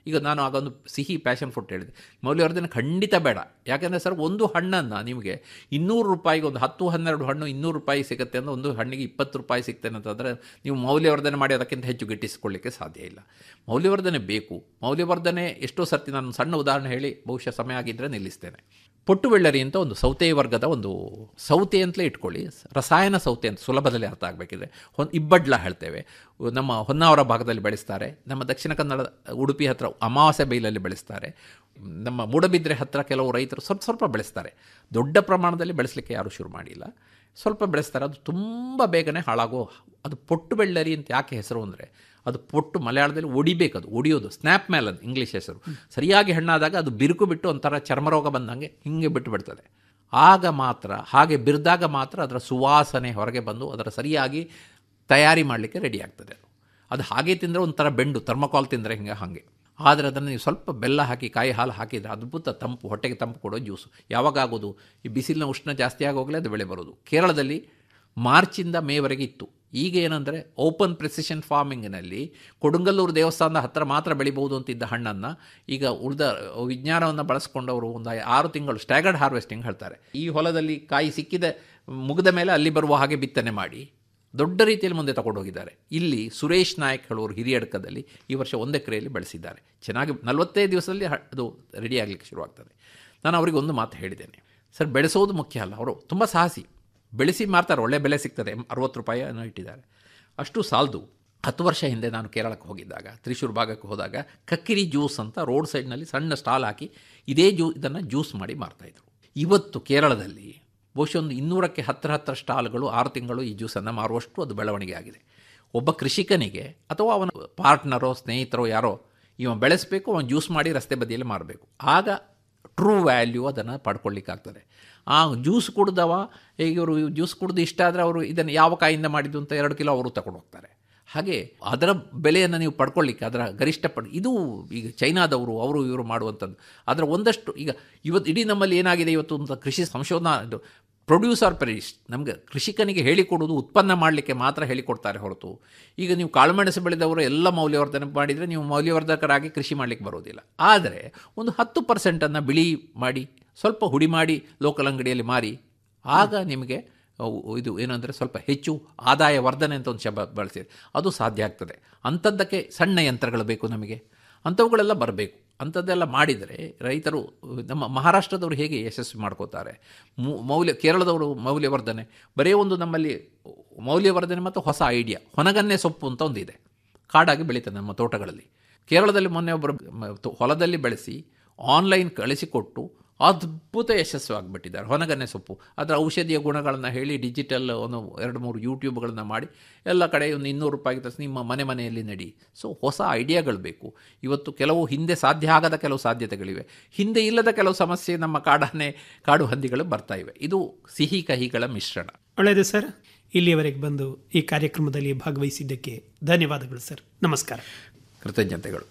ಈಗ ನಾನು ಆಗೊಂದು ಸಿಹಿ ಪ್ಯಾಷನ್ ಫ್ರೂಟ್ ಹೇಳಿದೆ ಮೌಲ್ಯವರ್ಧನೆ ಖಂಡಿತ ಬೇಡ ಯಾಕೆಂದರೆ ಸರ್ ಒಂದು ಹಣ್ಣನ್ನು ನಿಮಗೆ ಇನ್ನೂರು ರೂಪಾಯಿಗೆ ಒಂದು ಹತ್ತು ಹನ್ನೆರಡು ಹಣ್ಣು ಇನ್ನೂರು ರೂಪಾಯಿ ಸಿಗುತ್ತೆ ಅಂದರೆ ಒಂದು ಹಣ್ಣಿಗೆ ಇಪ್ಪತ್ತು ರೂಪಾಯಿ ಸಿಗ್ತೇನೆ ಅಂತಂದರೆ ನೀವು ಮೌಲ್ಯವರ್ಧನೆ ಮಾಡಿ ಅದಕ್ಕಿಂತ ಹೆಚ್ಚು ಗಿಟ್ಟಿಸಿಕೊಳ್ಳಿಕ್ಕೆ ಸಾಧ್ಯ ಇಲ್ಲ ಮೌಲ್ಯವರ್ಧನೆ ಬೇಕು ಮೌಲ್ಯವರ್ಧನೆ ಎಷ್ಟೋ ಸರ್ತಿ ನಾನು ಸಣ್ಣ ಉದಾಹರಣೆ ಹೇಳಿ ಬಹುಶಃ ಸಮಯ ಆಗಿದ್ದರೆ ನಿಲ್ಲಿಸ್ತೇನೆ ಪೊಟ್ಟು ಬೆಳ್ಳರಿ ಅಂತ ಒಂದು ಸೌತೆ ವರ್ಗದ ಒಂದು ಸೌತೆ ಅಂತಲೇ ಇಟ್ಕೊಳ್ಳಿ ರಸಾಯನ ಸೌತೆ ಅಂತ ಸುಲಭದಲ್ಲಿ ಅರ್ಥ ಆಗಬೇಕಿದೆ ಹೊನ್ ಇಬ್ಬಡ್ಲ ಹೇಳ್ತೇವೆ ನಮ್ಮ ಹೊನ್ನಾವರ ಭಾಗದಲ್ಲಿ ಬೆಳೆಸ್ತಾರೆ ನಮ್ಮ ದಕ್ಷಿಣ ಕನ್ನಡ ಉಡುಪಿ ಹತ್ರ ಅಮಾವಾಸ್ಯೆ ಬೈಲಲ್ಲಿ ಬೆಳೆಸ್ತಾರೆ ನಮ್ಮ ಮೂಡಬಿದ್ರೆ ಹತ್ರ ಕೆಲವು ರೈತರು ಸ್ವಲ್ಪ ಸ್ವಲ್ಪ ಬೆಳೆಸ್ತಾರೆ ದೊಡ್ಡ ಪ್ರಮಾಣದಲ್ಲಿ ಬೆಳೆಸಲಿಕ್ಕೆ ಯಾರೂ ಶುರು ಮಾಡಿಲ್ಲ ಸ್ವಲ್ಪ ಬೆಳೆಸ್ತಾರೆ ಅದು ತುಂಬ ಬೇಗನೆ ಹಾಳಾಗೋ ಅದು ಪೊಟ್ಟು ಬೆಳ್ಳರಿ ಅಂತ ಯಾಕೆ ಹೆಸರು ಅಂದರೆ ಅದು ಪೊಟ್ಟು ಮಲಯಾಳದಲ್ಲಿ ಒಡಿಬೇಕು ಅದು ಒಡಿಯೋದು ಸ್ನ್ಯಾಪ್ ಮ್ಯಾಲ್ ಅದು ಇಂಗ್ಲೀಷ್ ಹೆಸರು ಸರಿಯಾಗಿ ಹಣ್ಣಾದಾಗ ಅದು ಬಿರುಕು ಬಿಟ್ಟು ಒಂಥರ ಚರ್ಮರೋಗ ಬಂದಂಗೆ ಹಿಂಗೆ ಬಿಟ್ಟು ಬಿಡ್ತದೆ ಆಗ ಮಾತ್ರ ಹಾಗೆ ಬಿರಿದಾಗ ಮಾತ್ರ ಅದರ ಸುವಾಸನೆ ಹೊರಗೆ ಬಂದು ಅದರ ಸರಿಯಾಗಿ ತಯಾರಿ ಮಾಡಲಿಕ್ಕೆ ರೆಡಿ ಆಗ್ತದೆ ಅದು ಅದು ಹಾಗೆ ತಿಂದರೆ ಒಂಥರ ಬೆಂಡು ಥರ್ಮಕಾಲ್ ತಿಂದರೆ ಹಿಂಗೆ ಹಾಗೆ ಆದರೆ ಅದನ್ನು ನೀವು ಸ್ವಲ್ಪ ಬೆಲ್ಲ ಹಾಕಿ ಕಾಯಿ ಹಾಲು ಹಾಕಿದರೆ ಅದ್ಭುತ ತಂಪು ಹೊಟ್ಟೆಗೆ ತಂಪು ಕೊಡೋ ಜ್ಯೂಸು ಯಾವಾಗ ಆಗೋದು ಈ ಬಿಸಿಲಿನ ಉಷ್ಣ ಜಾಸ್ತಿ ಆಗೋಗಲೇ ಅದು ಬೆಳೆ ಬರೋದು ಕೇರಳದಲ್ಲಿ ಮಾರ್ಚಿಂದ ಮೇವರೆಗೆ ಇತ್ತು ಈಗ ಏನಂದರೆ ಓಪನ್ ಪ್ರೆಸಿಷನ್ ಫಾರ್ಮಿಂಗ್ನಲ್ಲಿ ಕೊಡುಂಗಲ್ಲೂರು ದೇವಸ್ಥಾನದ ಹತ್ತಿರ ಮಾತ್ರ ಬೆಳಿಬೋದು ಅಂತಿದ್ದ ಹಣ್ಣನ್ನು ಈಗ ಉಳಿದ ವಿಜ್ಞಾನವನ್ನು ಬಳಸ್ಕೊಂಡವರು ಒಂದು ಆರು ತಿಂಗಳು ಸ್ಟ್ಯಾಗರ್ಡ್ ಹಾರ್ವೆಸ್ಟಿಂಗ್ ಹೇಳ್ತಾರೆ ಈ ಹೊಲದಲ್ಲಿ ಕಾಯಿ ಸಿಕ್ಕಿದ ಮುಗಿದ ಮೇಲೆ ಅಲ್ಲಿ ಬರುವ ಹಾಗೆ ಬಿತ್ತನೆ ಮಾಡಿ ದೊಡ್ಡ ರೀತಿಯಲ್ಲಿ ಮುಂದೆ ತಗೊಂಡು ಹೋಗಿದ್ದಾರೆ ಇಲ್ಲಿ ಸುರೇಶ್ ನಾಯಕ್ ಹೇಳೋರು ಹಿರಿಯಡ್ಕದಲ್ಲಿ ಈ ವರ್ಷ ಒಂದು ಎಕರೆಯಲ್ಲಿ ಬೆಳೆಸಿದ್ದಾರೆ ಚೆನ್ನಾಗಿ ನಲವತ್ತೈದು ದಿವಸದಲ್ಲಿ ಹ- ಅದು ರೆಡಿ ಆಗಲಿಕ್ಕೆ ಶುರುವಾಗ್ತದೆ ನಾನು ಅವರಿಗೆ ಒಂದು ಮಾತು ಹೇಳಿದ್ದೇನೆ ಸರ್ ಬೆಳೆಸೋದು ಮುಖ್ಯ ಅಲ್ಲ ಅವರು ತುಂಬ ಸಾಹಸಿ ಬೆಳೆಸಿ ಮಾರ್ತಾರೆ ಒಳ್ಳೆ ಬೆಲೆ ಸಿಗ್ತದೆ ಅರವತ್ತು ರೂಪಾಯಿ ಏನೋ ಇಟ್ಟಿದ್ದಾರೆ ಅಷ್ಟು ಸಾಲದು ಹತ್ತು ವರ್ಷ ಹಿಂದೆ ನಾನು ಕೇರಳಕ್ಕೆ ಹೋಗಿದ್ದಾಗ ತ್ರಿಶೂರ್ ಭಾಗಕ್ಕೆ ಹೋದಾಗ ಕಕ್ಕಿರಿ ಜ್ಯೂಸ್ ಅಂತ ರೋಡ್ ಸೈಡ್ನಲ್ಲಿ ಸಣ್ಣ ಸ್ಟಾಲ್ ಹಾಕಿ ಇದೇ ಜ್ಯೂ ಇದನ್ನು ಜ್ಯೂಸ್ ಮಾಡಿ ಮಾರ್ತಾಯಿದ್ರು ಇವತ್ತು ಕೇರಳದಲ್ಲಿ ಬಹುಶಃ ಒಂದು ಇನ್ನೂರಕ್ಕೆ ಹತ್ತಿರ ಹತ್ತಿರ ಸ್ಟಾಲ್ಗಳು ಆರು ತಿಂಗಳು ಈ ಜ್ಯೂಸನ್ನು ಮಾರುವಷ್ಟು ಅದು ಬೆಳವಣಿಗೆ ಆಗಿದೆ ಒಬ್ಬ ಕೃಷಿಕನಿಗೆ ಅಥವಾ ಅವನ ಪಾರ್ಟ್ನರೋ ಸ್ನೇಹಿತರೋ ಯಾರೋ ಇವ ಬೆಳೆಸಬೇಕು ಅವನು ಜ್ಯೂಸ್ ಮಾಡಿ ರಸ್ತೆ ಬದಿಯಲ್ಲಿ ಮಾರಬೇಕು ಆಗ ಟ್ರೂ ವ್ಯಾಲ್ಯೂ ಅದನ್ನು ಪಡ್ಕೊಳ್ಳಿಕ್ಕಾಗ್ತದೆ ಆ ಜ್ಯೂಸ್ ಕುಡ್ದವ ಈಗ ಇವರು ಜ್ಯೂಸ್ ಕುಡ್ದು ಇಷ್ಟ ಆದರೆ ಅವರು ಇದನ್ನು ಯಾವ ಕಾಯಿಂದ ಮಾಡಿದ್ದು ಅಂತ ಎರಡು ಕಿಲೋ ಅವರು ತಗೊಂಡು ಹೋಗ್ತಾರೆ ಹಾಗೆ ಅದರ ಬೆಲೆಯನ್ನು ನೀವು ಪಡ್ಕೊಳ್ಳಿಕ್ಕೆ ಅದರ ಗರಿಷ್ಠ ಪಡ್ ಇದು ಈಗ ಚೈನಾದವರು ಅವರು ಇವರು ಮಾಡುವಂಥದ್ದು ಅದರ ಒಂದಷ್ಟು ಈಗ ಇವತ್ತು ಇಡೀ ನಮ್ಮಲ್ಲಿ ಏನಾಗಿದೆ ಇವತ್ತು ಅಂತ ಕೃಷಿ ಸಂಶೋಧನಾ ಇದು ಪ್ರೊಡ್ಯೂಸರ್ ಪೆರಿಸ್ ನಮಗೆ ಕೃಷಿಕನಿಗೆ ಹೇಳಿಕೊಡುವುದು ಉತ್ಪನ್ನ ಮಾಡಲಿಕ್ಕೆ ಮಾತ್ರ ಹೇಳಿಕೊಡ್ತಾರೆ ಹೊರತು ಈಗ ನೀವು ಕಾಳುಮೆಣಸು ಬೆಳೆದವರು ಎಲ್ಲ ಮೌಲ್ಯವರ್ಧನೆ ಮಾಡಿದರೆ ನೀವು ಮೌಲ್ಯವರ್ಧಕರಾಗಿ ಕೃಷಿ ಮಾಡಲಿಕ್ಕೆ ಬರೋದಿಲ್ಲ ಆದರೆ ಒಂದು ಹತ್ತು ಪರ್ಸೆಂಟನ್ನು ಬಿಳಿ ಮಾಡಿ ಸ್ವಲ್ಪ ಹುಡಿ ಮಾಡಿ ಲೋಕಲ್ ಅಂಗಡಿಯಲ್ಲಿ ಮಾರಿ ಆಗ ನಿಮಗೆ ಅವು ಇದು ಏನಂದರೆ ಸ್ವಲ್ಪ ಹೆಚ್ಚು ಆದಾಯ ವರ್ಧನೆ ಅಂತ ಒಂದು ಶಬ್ದ ಬಳಸಿದೆ ಅದು ಸಾಧ್ಯ ಆಗ್ತದೆ ಅಂಥದ್ದಕ್ಕೆ ಸಣ್ಣ ಯಂತ್ರಗಳು ಬೇಕು ನಮಗೆ ಅಂಥವುಗಳೆಲ್ಲ ಬರಬೇಕು ಅಂಥದ್ದೆಲ್ಲ ಮಾಡಿದರೆ ರೈತರು ನಮ್ಮ ಮಹಾರಾಷ್ಟ್ರದವರು ಹೇಗೆ ಯಶಸ್ವಿ ಮಾಡ್ಕೋತಾರೆ ಮು- ಮೌಲ್ಯ ಕೇರಳದವರು ಮೌಲ್ಯವರ್ಧನೆ ಬರೀ ಒಂದು ನಮ್ಮಲ್ಲಿ ಮೌಲ್ಯವರ್ಧನೆ ಮತ್ತು ಹೊಸ ಐಡಿಯಾ ಹೊನಗನ್ನೆ ಸೊಪ್ಪು ಅಂತ ಒಂದಿದೆ ಕಾಡಾಗಿ ಬೆಳೀತದೆ ನಮ್ಮ ತೋಟಗಳಲ್ಲಿ ಕೇರಳದಲ್ಲಿ ಮೊನ್ನೆ ಒಬ್ಬರು ಮ- ತೊ- ಹೊಲದಲ್ಲಿ ಬೆಳೆಸಿ ಆನ್ಲೈನ್ ಕಳಿಸಿಕೊಟ್ಟು ಅದ್ಭುತ ಯಶಸ್ವಿ ಆಗಿಬಿಟ್ಟಿದ್ದಾರೆ ಹೊನಗನ್ನೆ ಸೊಪ್ಪು ಅದರ ಔಷಧೀಯ ಗುಣಗಳನ್ನು ಹೇಳಿ ಡಿಜಿಟಲ್ ಒಂದು ಎರಡು ಮೂರು ಯೂಟ್ಯೂಬ್ಗಳನ್ನು ಮಾಡಿ ಎಲ್ಲ ಕಡೆ ಒಂದು ಇನ್ನೂರು ರೂಪಾಯಿಗೆ ತರಿಸಿ ನಿಮ್ಮ ಮನೆ ಮನೆಯಲ್ಲಿ ನಡಿ ಸೊ ಹೊಸ ಐಡಿಯಾಗಳು ಬೇಕು ಇವತ್ತು ಕೆಲವು ಹಿಂದೆ ಸಾಧ್ಯ ಆಗದ ಕೆಲವು ಸಾಧ್ಯತೆಗಳಿವೆ ಹಿಂದೆ ಇಲ್ಲದ ಕೆಲವು ಸಮಸ್ಯೆ ನಮ್ಮ ಕಾಡಾನೆ ಕಾಡು ಹಂದಿಗಳು ಬರ್ತಾ ಇವೆ ಇದು ಸಿಹಿ ಕಹಿಗಳ ಮಿಶ್ರಣ ಒಳ್ಳೆಯದು ಸರ್ ಇಲ್ಲಿಯವರೆಗೆ ಬಂದು ಈ ಕಾರ್ಯಕ್ರಮದಲ್ಲಿ ಭಾಗವಹಿಸಿದ್ದಕ್ಕೆ ಧನ್ಯವಾದಗಳು ಸರ್ ನಮಸ್ಕಾರ ಕೃತಜ್ಞತೆಗಳು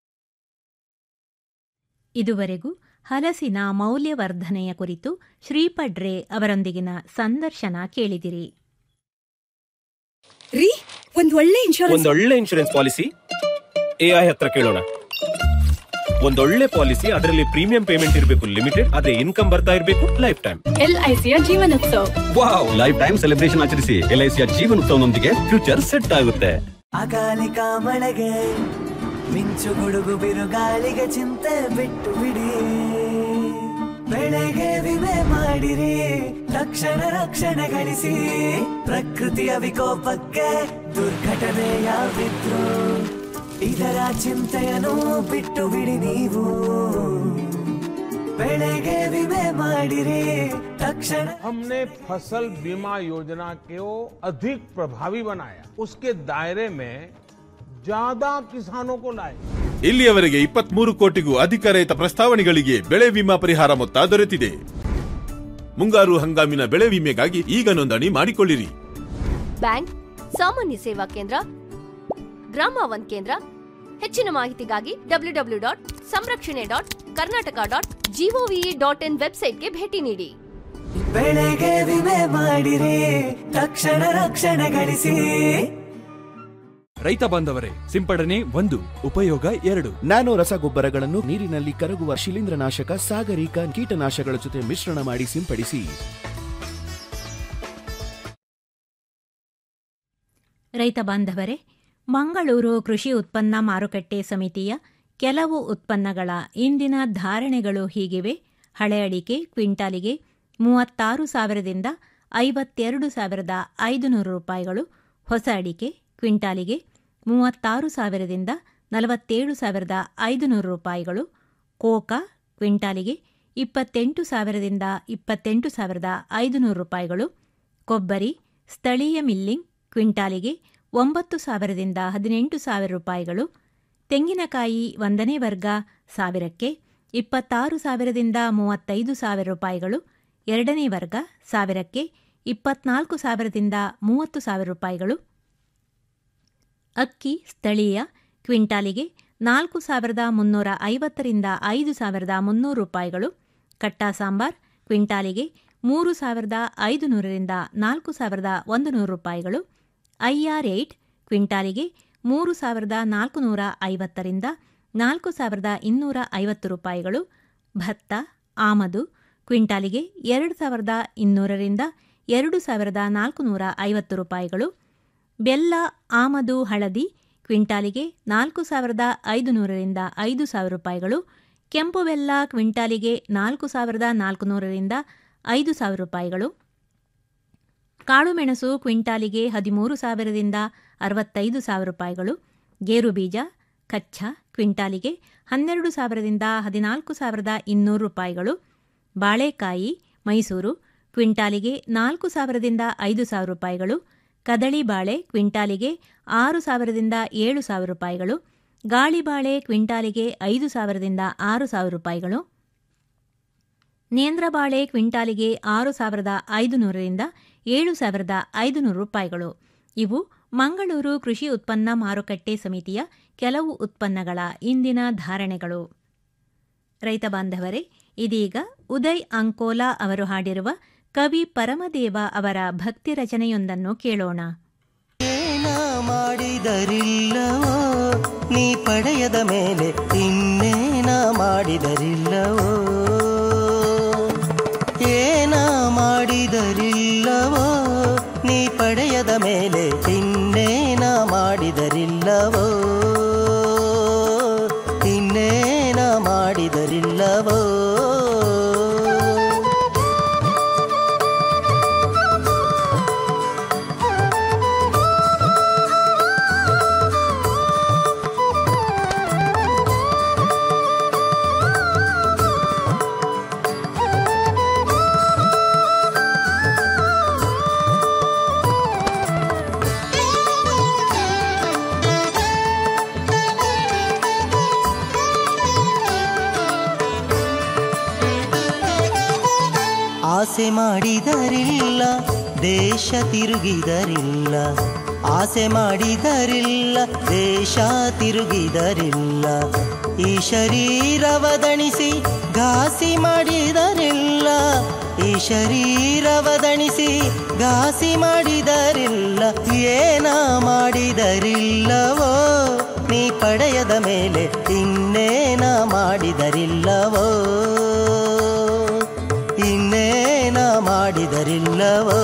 ಇದುವರೆಗೂ ಹಲಸಿನ ಮೌಲ್ಯವರ್ಧನೆಯ ಕುರಿತು ಶ್ರೀಪಡ್ರೆ ಅವರೊಂದಿಗಿನ ಸಂದರ್ಶನ ಕೇಳಿದಿರಿ ರೀ ಒಂದ್ ಒಳ್ಳೆ ಇನ್ಶೂರೆನ್ಸ್ ಒಂದೊಳ್ಳೆ ಇನ್ಶೂರೆನ್ಸ್ ಪಾಲಿಸಿ ಎಐ ಹತ್ರ ಕೇಳೋಣ ಒಂದೊಳ್ಳೆ ಪಾಲಿಸಿ ಅದರಲ್ಲಿ ಪ್ರೀಮಿಯಂ ಪೇಮೆಂಟ್ ಇರಬೇಕು ಲಿಮಿಟೆಡ್ ಅದೇ ಇನ್ಕಮ್ ಬರ್ತಾ ಇರಬೇಕು ಲೈಫ್ ಟೈಮ್ ಎಲ್ಐಸಿಯ ಜೀವನೋತ್ಸವ ವಾವ್ ಲೈಫ್ ಟೈಮ್ ಸೆಲೆಬ್ರೇಷನ್ ಆಚರಿಸಿ ಎಲ್ಐಸಿಯ ಜೀವನ ಉತ್ಸವನೊಂದಿಗೆ ಫ್ಯೂಚರ್ ಸೆಟ್ ಆಗುತ್ತೆ ಅಕಾಲಿಕ ಮಳೆಗೆ ಮಿಂಚು ಗುಡುಗು ಬಿರುಗಾಳಿಗೆ ಚಿಂತೆ ಬಿಟ್ಟು ಬಿಡಿ ಬೆಳೆಗೆ ವಿಮೆ ಮಾಡಿರಿ ತಕ್ಷಣ ರಕ್ಷಣೆ ಗಳಿಸಿ ಪ್ರಕೃತಿಯ ವಿಕೋಪಕ್ಕೆ ದುರ್ಘಟನೆ ಯಾವಿದ್ರು ಇದರ ಚಿಂತೆಯನ್ನು ಬಿಟ್ಟು ಬಿಡಿ ನೀವು ಬೆಳೆಗೆ ವಿಮೆ ಮಾಡಿರಿ ತಕ್ಷಣ हमने फसल बीमा योजना को अधिक प्रभावी बनाया उसके दायरे में ज्यादा किसानों को लाए ಇಲ್ಲಿಯವರೆಗೆ ಇಪ್ಪತ್ಮೂರು ಕೋಟಿಗೂ ಅಧಿಕ ರೈತ ಪ್ರಸ್ತಾವನೆಗಳಿಗೆ ಬೆಳೆ ವಿಮಾ ಪರಿಹಾರ ಮೊತ್ತ ದೊರೆತಿದೆ ಮುಂಗಾರು ಹಂಗಾಮಿನ ಬೆಳೆ ವಿಮೆಗಾಗಿ ಈಗ ನೋಂದಣಿ ಮಾಡಿಕೊಳ್ಳಿರಿ ಬ್ಯಾಂಕ್ ಸಾಮಾನ್ಯ ಸೇವಾ ಕೇಂದ್ರ ಗ್ರಾಮ ಒನ್ ಕೇಂದ್ರ ಹೆಚ್ಚಿನ ಮಾಹಿತಿಗಾಗಿ ಡಬ್ಲ್ಯೂ ಡಬ್ಲ್ಯೂ ಡಾಟ್ ಸಂರಕ್ಷಣೆ dot Karnataka dot GOV dot in ವೆಬ್ಸೈಟ್ಗೆ ಭೇಟಿ ನೀಡಿ ಬೆಳೆಗೆ ವಿಮೆ ಮಾಡಿರಿ ತಕ್ಷಣ ರಕ್ಷಣೆ ಗಳಿಸಿ ರೈತ ಬಾಂಧವರೇ ಸಿಂಪಡಣೆ ಒಂದು ಉಪಯೋಗ ಎರಡು ನ್ಯಾನೋ ರಸಗೊಬ್ಬರಗಳನ್ನು ನೀರಿನಲ್ಲಿ ಕರಗುವ ಶಿಲೀಂಧ್ರನಾಶಕ ಸಾಗರಿಕ ಕೀಟನಾಶಕಗಳ ಜೊತೆ ಮಿಶ್ರಣ ಮಾಡಿ ಸಿಂಪಡಿಸಿ ರೈತ ಬಾಂಧವರೇ ಮಂಗಳೂರು ಕೃಷಿ ಉತ್ಪನ್ನ ಮಾರುಕಟ್ಟೆ ಸಮಿತಿಯ ಕೆಲವು ಉತ್ಪನ್ನಗಳ ಇಂದಿನ ಧಾರಣೆಗಳು ಹೀಗಿವೆ ಹಳೆ ಅಡಿಕೆ ಕ್ವಿಂಟಾಲಿಗೆ ಮೂವತ್ತಾರು ಸಾವಿರದಿಂದ ಐವತ್ತೆರಡು ಸಾವಿರದ ಐದುನೂರು ರೂಪಾಯಿಗಳು ಹೊಸ ಅಡಿಕೆ ಕ್ವಿಂಟಾಲಿಗೆ ಮೂವತ್ತಾರು ಸಾವಿರದಿಂದ ನಲವತ್ತೇಳು ಸಾವಿರದ ಐದುನೂರು ರೂಪಾಯಿಗಳು ಕೋಕಾ ಕ್ವಿಂಟಾಲಿಗೆ ಇಪ್ಪತ್ತೆಂಟು ಸಾವಿರದಿಂದ ಇಪ್ಪತ್ತೆಂಟು ಸಾವಿರದ ಐದುನೂರು ರೂಪಾಯಿಗಳು ಕೊಬ್ಬರಿ ಸ್ಥಳೀಯ ಮಿಲ್ಲಿಂಗ್ ಕ್ವಿಂಟಾಲಿಗೆ ಒಂಬತ್ತು ಸಾವಿರದಿಂದ ಹದಿನೆಂಟು ಸಾವಿರ ರೂಪಾಯಿಗಳು ತೆಂಗಿನಕಾಯಿ ಒಂದನೇ ವರ್ಗ ಸಾವಿರಕ್ಕೆ ಇಪ್ಪತ್ತಾರು ಸಾವಿರದಿಂದ ಮೂವತ್ತೈದು ಸಾವಿರ ರೂಪಾಯಿಗಳು ಎರಡನೇ ವರ್ಗ ಸಾವಿರಕ್ಕೆ ಇಪ್ಪತ್ನಾಲ್ಕು ಸಾವಿರದಿಂದ ಮೂವತ್ತು ಸಾವಿರ ರೂಪಾಯಿಗಳು ಅಕ್ಕಿ ಸ್ಥಳೀಯ ಕ್ವಿಂಟಾಲಿಗೆ ನಾಲ್ಕು ಸಾವಿರದ ಮುನ್ನೂರ ಐವತ್ತರಿಂದ ಐದು ಸಾವಿರದ ಮುನ್ನೂರು ರೂಪಾಯಿಗಳು ಕಟ್ಟಾ ಸಾಂಬಾರ್ ಕ್ವಿಂಟಾಲಿಗೆ ಮೂರು ಸಾವಿರದ ಐದು ನೂರರಿಂದ ನಾಲ್ಕು ಸಾವಿರದ ಒಂದು ನೂರು ರೂಪಾಯಿಗಳು ಐಆರ್ ಏಟ್ ಕ್ವಿಂಟಾಲಿಗೆ ಮೂರು ಸಾವಿರದ ನಾಲ್ಕು ನೂರ ಐವತ್ತರಿಂದ ನಾಲ್ಕು ಸಾವಿರದ ಇನ್ನೂರ ಐವತ್ತು ರೂಪಾಯಿಗಳು ಭತ್ತ ಆಮದು ಕ್ವಿಂಟಾಲಿಗೆ ಎರಡು ಸಾವಿರದ ಇನ್ನೂರರಿಂದ ಎರಡು ಸಾವಿರದ ನಾಲ್ಕು ನೂರ ಐವತ್ತು ರೂಪಾಯಿಗಳು ಬೆಲ್ಲ ಆಮದು ಹಳದಿ ಕ್ವಿಂಟಾಲಿಗೆ ನಾಲ್ಕು ಸಾವಿರದ ಐದು ನೂರರಿಂದ ಐದು ಸಾವಿರ ರೂಪಾಯಿಗಳು ಕೆಂಪು ಬೆಲ್ಲ ಕ್ವಿಂಟಾಲಿಗೆ ನಾಲ್ಕು ಸಾವಿರದ ನಾಲ್ಕು ನೂರರಿಂದ ಐದು ಸಾವಿರ ರೂಪಾಯಿಗಳು ಕಾಳುಮೆಣಸು ಕ್ವಿಂಟಾಲಿಗೆ ಹದಿಮೂರು ಸಾವಿರದಿಂದ ಅರವತ್ತೈದು ಸಾವಿರ ರೂಪಾಯಿಗಳು ಗೇರು ಬೀಜ ಕಚ್ಚಾ ಕ್ವಿಂಟಾಲಿಗೆ ಹನ್ನೆರಡು ಸಾವಿರದಿಂದ ಹದಿನಾಲ್ಕು ಸಾವಿರದ ಇನ್ನೂರು ರೂಪಾಯಿಗಳು ಬಾಳೆಕಾಯಿ ಮೈಸೂರು ಕ್ವಿಂಟಾಲಿಗೆ ನಾಲ್ಕು ಸಾವಿರದಿಂದ ಐದು ಸಾವಿರ ರೂಪಾಯಿಗಳು ಕದಳಿ ಬಾಳೆ ಕ್ವಿಂಟಾಲಿಗೆ ಆರು ಸಾವಿರದಿಂದ ಏಳು ಸಾವಿರ ರೂಪಾಯಿಗಳು ಗಾಳಿ ಬಾಳೆ ಕ್ವಿಂಟಾಲಿಗೆ ಐದು ಸಾವಿರದಿಂದ ಆರು ಸಾವಿರ ರೂಪಾಯಿಗಳು ನೇಂದ್ರ ಬಾಳೆ ಕ್ವಿಂಟಾಲಿಗೆ ಆರು ಸಾವಿರದ ಐದು ನೂರರಿಂದ ಏಳು ಸಾವಿರದ ಐದು ನೂರು ರೂಪಾಯಿಗಳು ಇವು ಮಂಗಳೂರು ಕೃಷಿ ಉತ್ಪನ್ನ ಮಾರುಕಟ್ಟೆ ಸಮಿತಿಯ ಕೆಲವು ಉತ್ಪನ್ನಗಳ ಇಂದಿನ ಧಾರಣೆಗಳು ರೈತ ಬಾಂಧವರೇ ಇದೀಗ ಉದಯ್ ಅಂಕೋಲಾ ಅವರು ಹಾಡಿರುವ ಕವಿ ಪರಮದೇವ ಅವರ ಭಕ್ತಿ ರಚನೆಯೊಂದನ್ನು ಕೇಳೋಣ ಏನ ಮಾಡಿದರಿಲ್ಲವೋ ನೀ ಪಡೆಯದ ಮೇಲೆ ಇನ್ನೇನ ಮಾಡಿದರಿಲ್ಲವೋ ಏನ ಮಾಡಿದರಿಲ್ಲವೋ ನೀ ಪಡೆಯದ ಮೇಲೆ ಇನ್ನೇನ ಮಾಡಿದರಿಲ್ಲವೋ ಇನ್ನೇನ ಮಾಡಿದರಿಲ್ಲವೋ ಆಸೆ ಮಾಡಿದರಿಲ್ಲ ದೇಶ ತಿರುಗಿದರಿಲ್ಲ ಆಸೆ ಮಾಡಿದರಿಲ್ಲ ದೇಶ ತಿರುಗಿದರಿಲ್ಲ ಈ ಶರೀರವ ದಣಿಸಿ ಘಾಸಿ ಮಾಡಿದರಿಲ್ಲ ಈ ಶರೀರವ ದಣಿಸಿ ಘಾಸಿ ಮಾಡಿದರಿಲ್ಲ ಏನ ಮಾಡಿದರಿಲ್ಲವೋ ನೀ ಪಡೆಯದ ಮೇಲೆ ಇನ್ನೇನ ಮಾಡಿದರಿಲ್ಲವೋ ಇನ್ನೇನ ಮಾಡಿದರಿಲ್ಲವೋ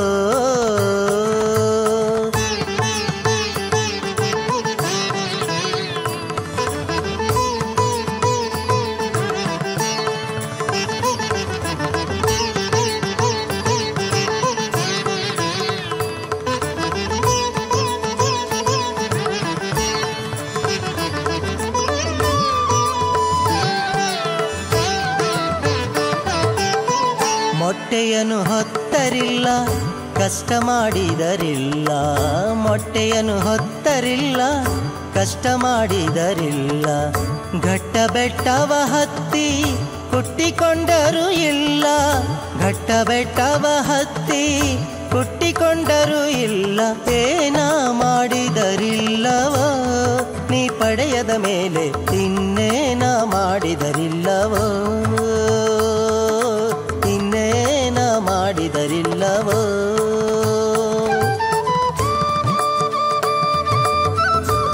ಮೊಟ್ಟೆಯನ್ನು ಹೊತ್ತರಿಲ್ಲ ಕಷ್ಟ ಮಾಡಿದರಿಲ್ಲ ಮೊಟ್ಟೆಯನ್ನು ಹೊತ್ತರಿಲ್ಲ ಕಷ್ಟ ಮಾಡಿದರಿಲ್ಲ ಘಟ್ಟ ಬೆಟ್ಟವ ಹತ್ತಿ ಕುಟ್ಟಿಕೊಂಡರೂ ಇಲ್ಲ ಘಟ್ಟ ಬೆಟ್ಟವ ಹತ್ತಿ ಕುಟ್ಟಿಕೊಂಡರೂ ಇಲ್ಲ ಏನ ಮಾಡಿದರಿಲ್ಲವೋ ನೀ ಪಡೆಯದ ಮೇಲೆ ಇನ್ನೇನ ಮಾಡಿದರಿಲ್ಲವೋ ಇನ್ನೇನ ಮಾಡಿದರಿಲ್ಲವೋ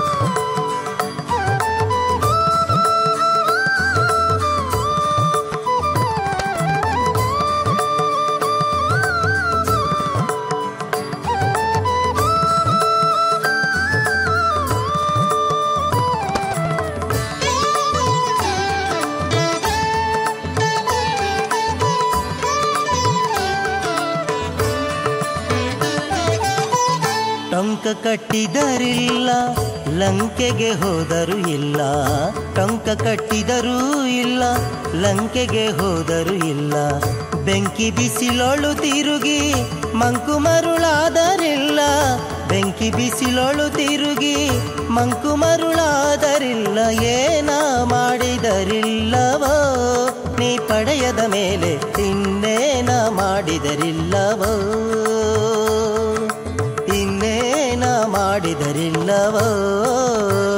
ಕಟ್ಟಿದರಿಲ್ಲ ಲಂಕೆಗೆ ಹೋದರು ಇಲ್ಲ ಟೊಂಕ ಕಟ್ಟಿದರೂ ಇಲ್ಲ ಲಂಕೆಗೆ ಹೋದರು ಇಲ್ಲ ಬೆಂಕಿ ಬಿಸಿಲೊಳು ತಿರುಗಿ ಮಂಕು ಮರುಳಾದರಿಲ್ಲ ಬೆಂಕಿ ಬಿಸಿಲೊಳು ತಿರುಗಿ ಮಂಕು ಮರುಳಾದರಿಲ್ಲ ಏನ ಮಾಡಿದರಿಲ್ಲವೋ ನೀ ಪಡೆಯದ ಮೇಲೆ ಇನ್ನೇನ ಮಾಡಿದರಿಲ್ಲವೋ ಇನ್ನೇನ ಮಾಡಿದರಿಲ್ಲವೋ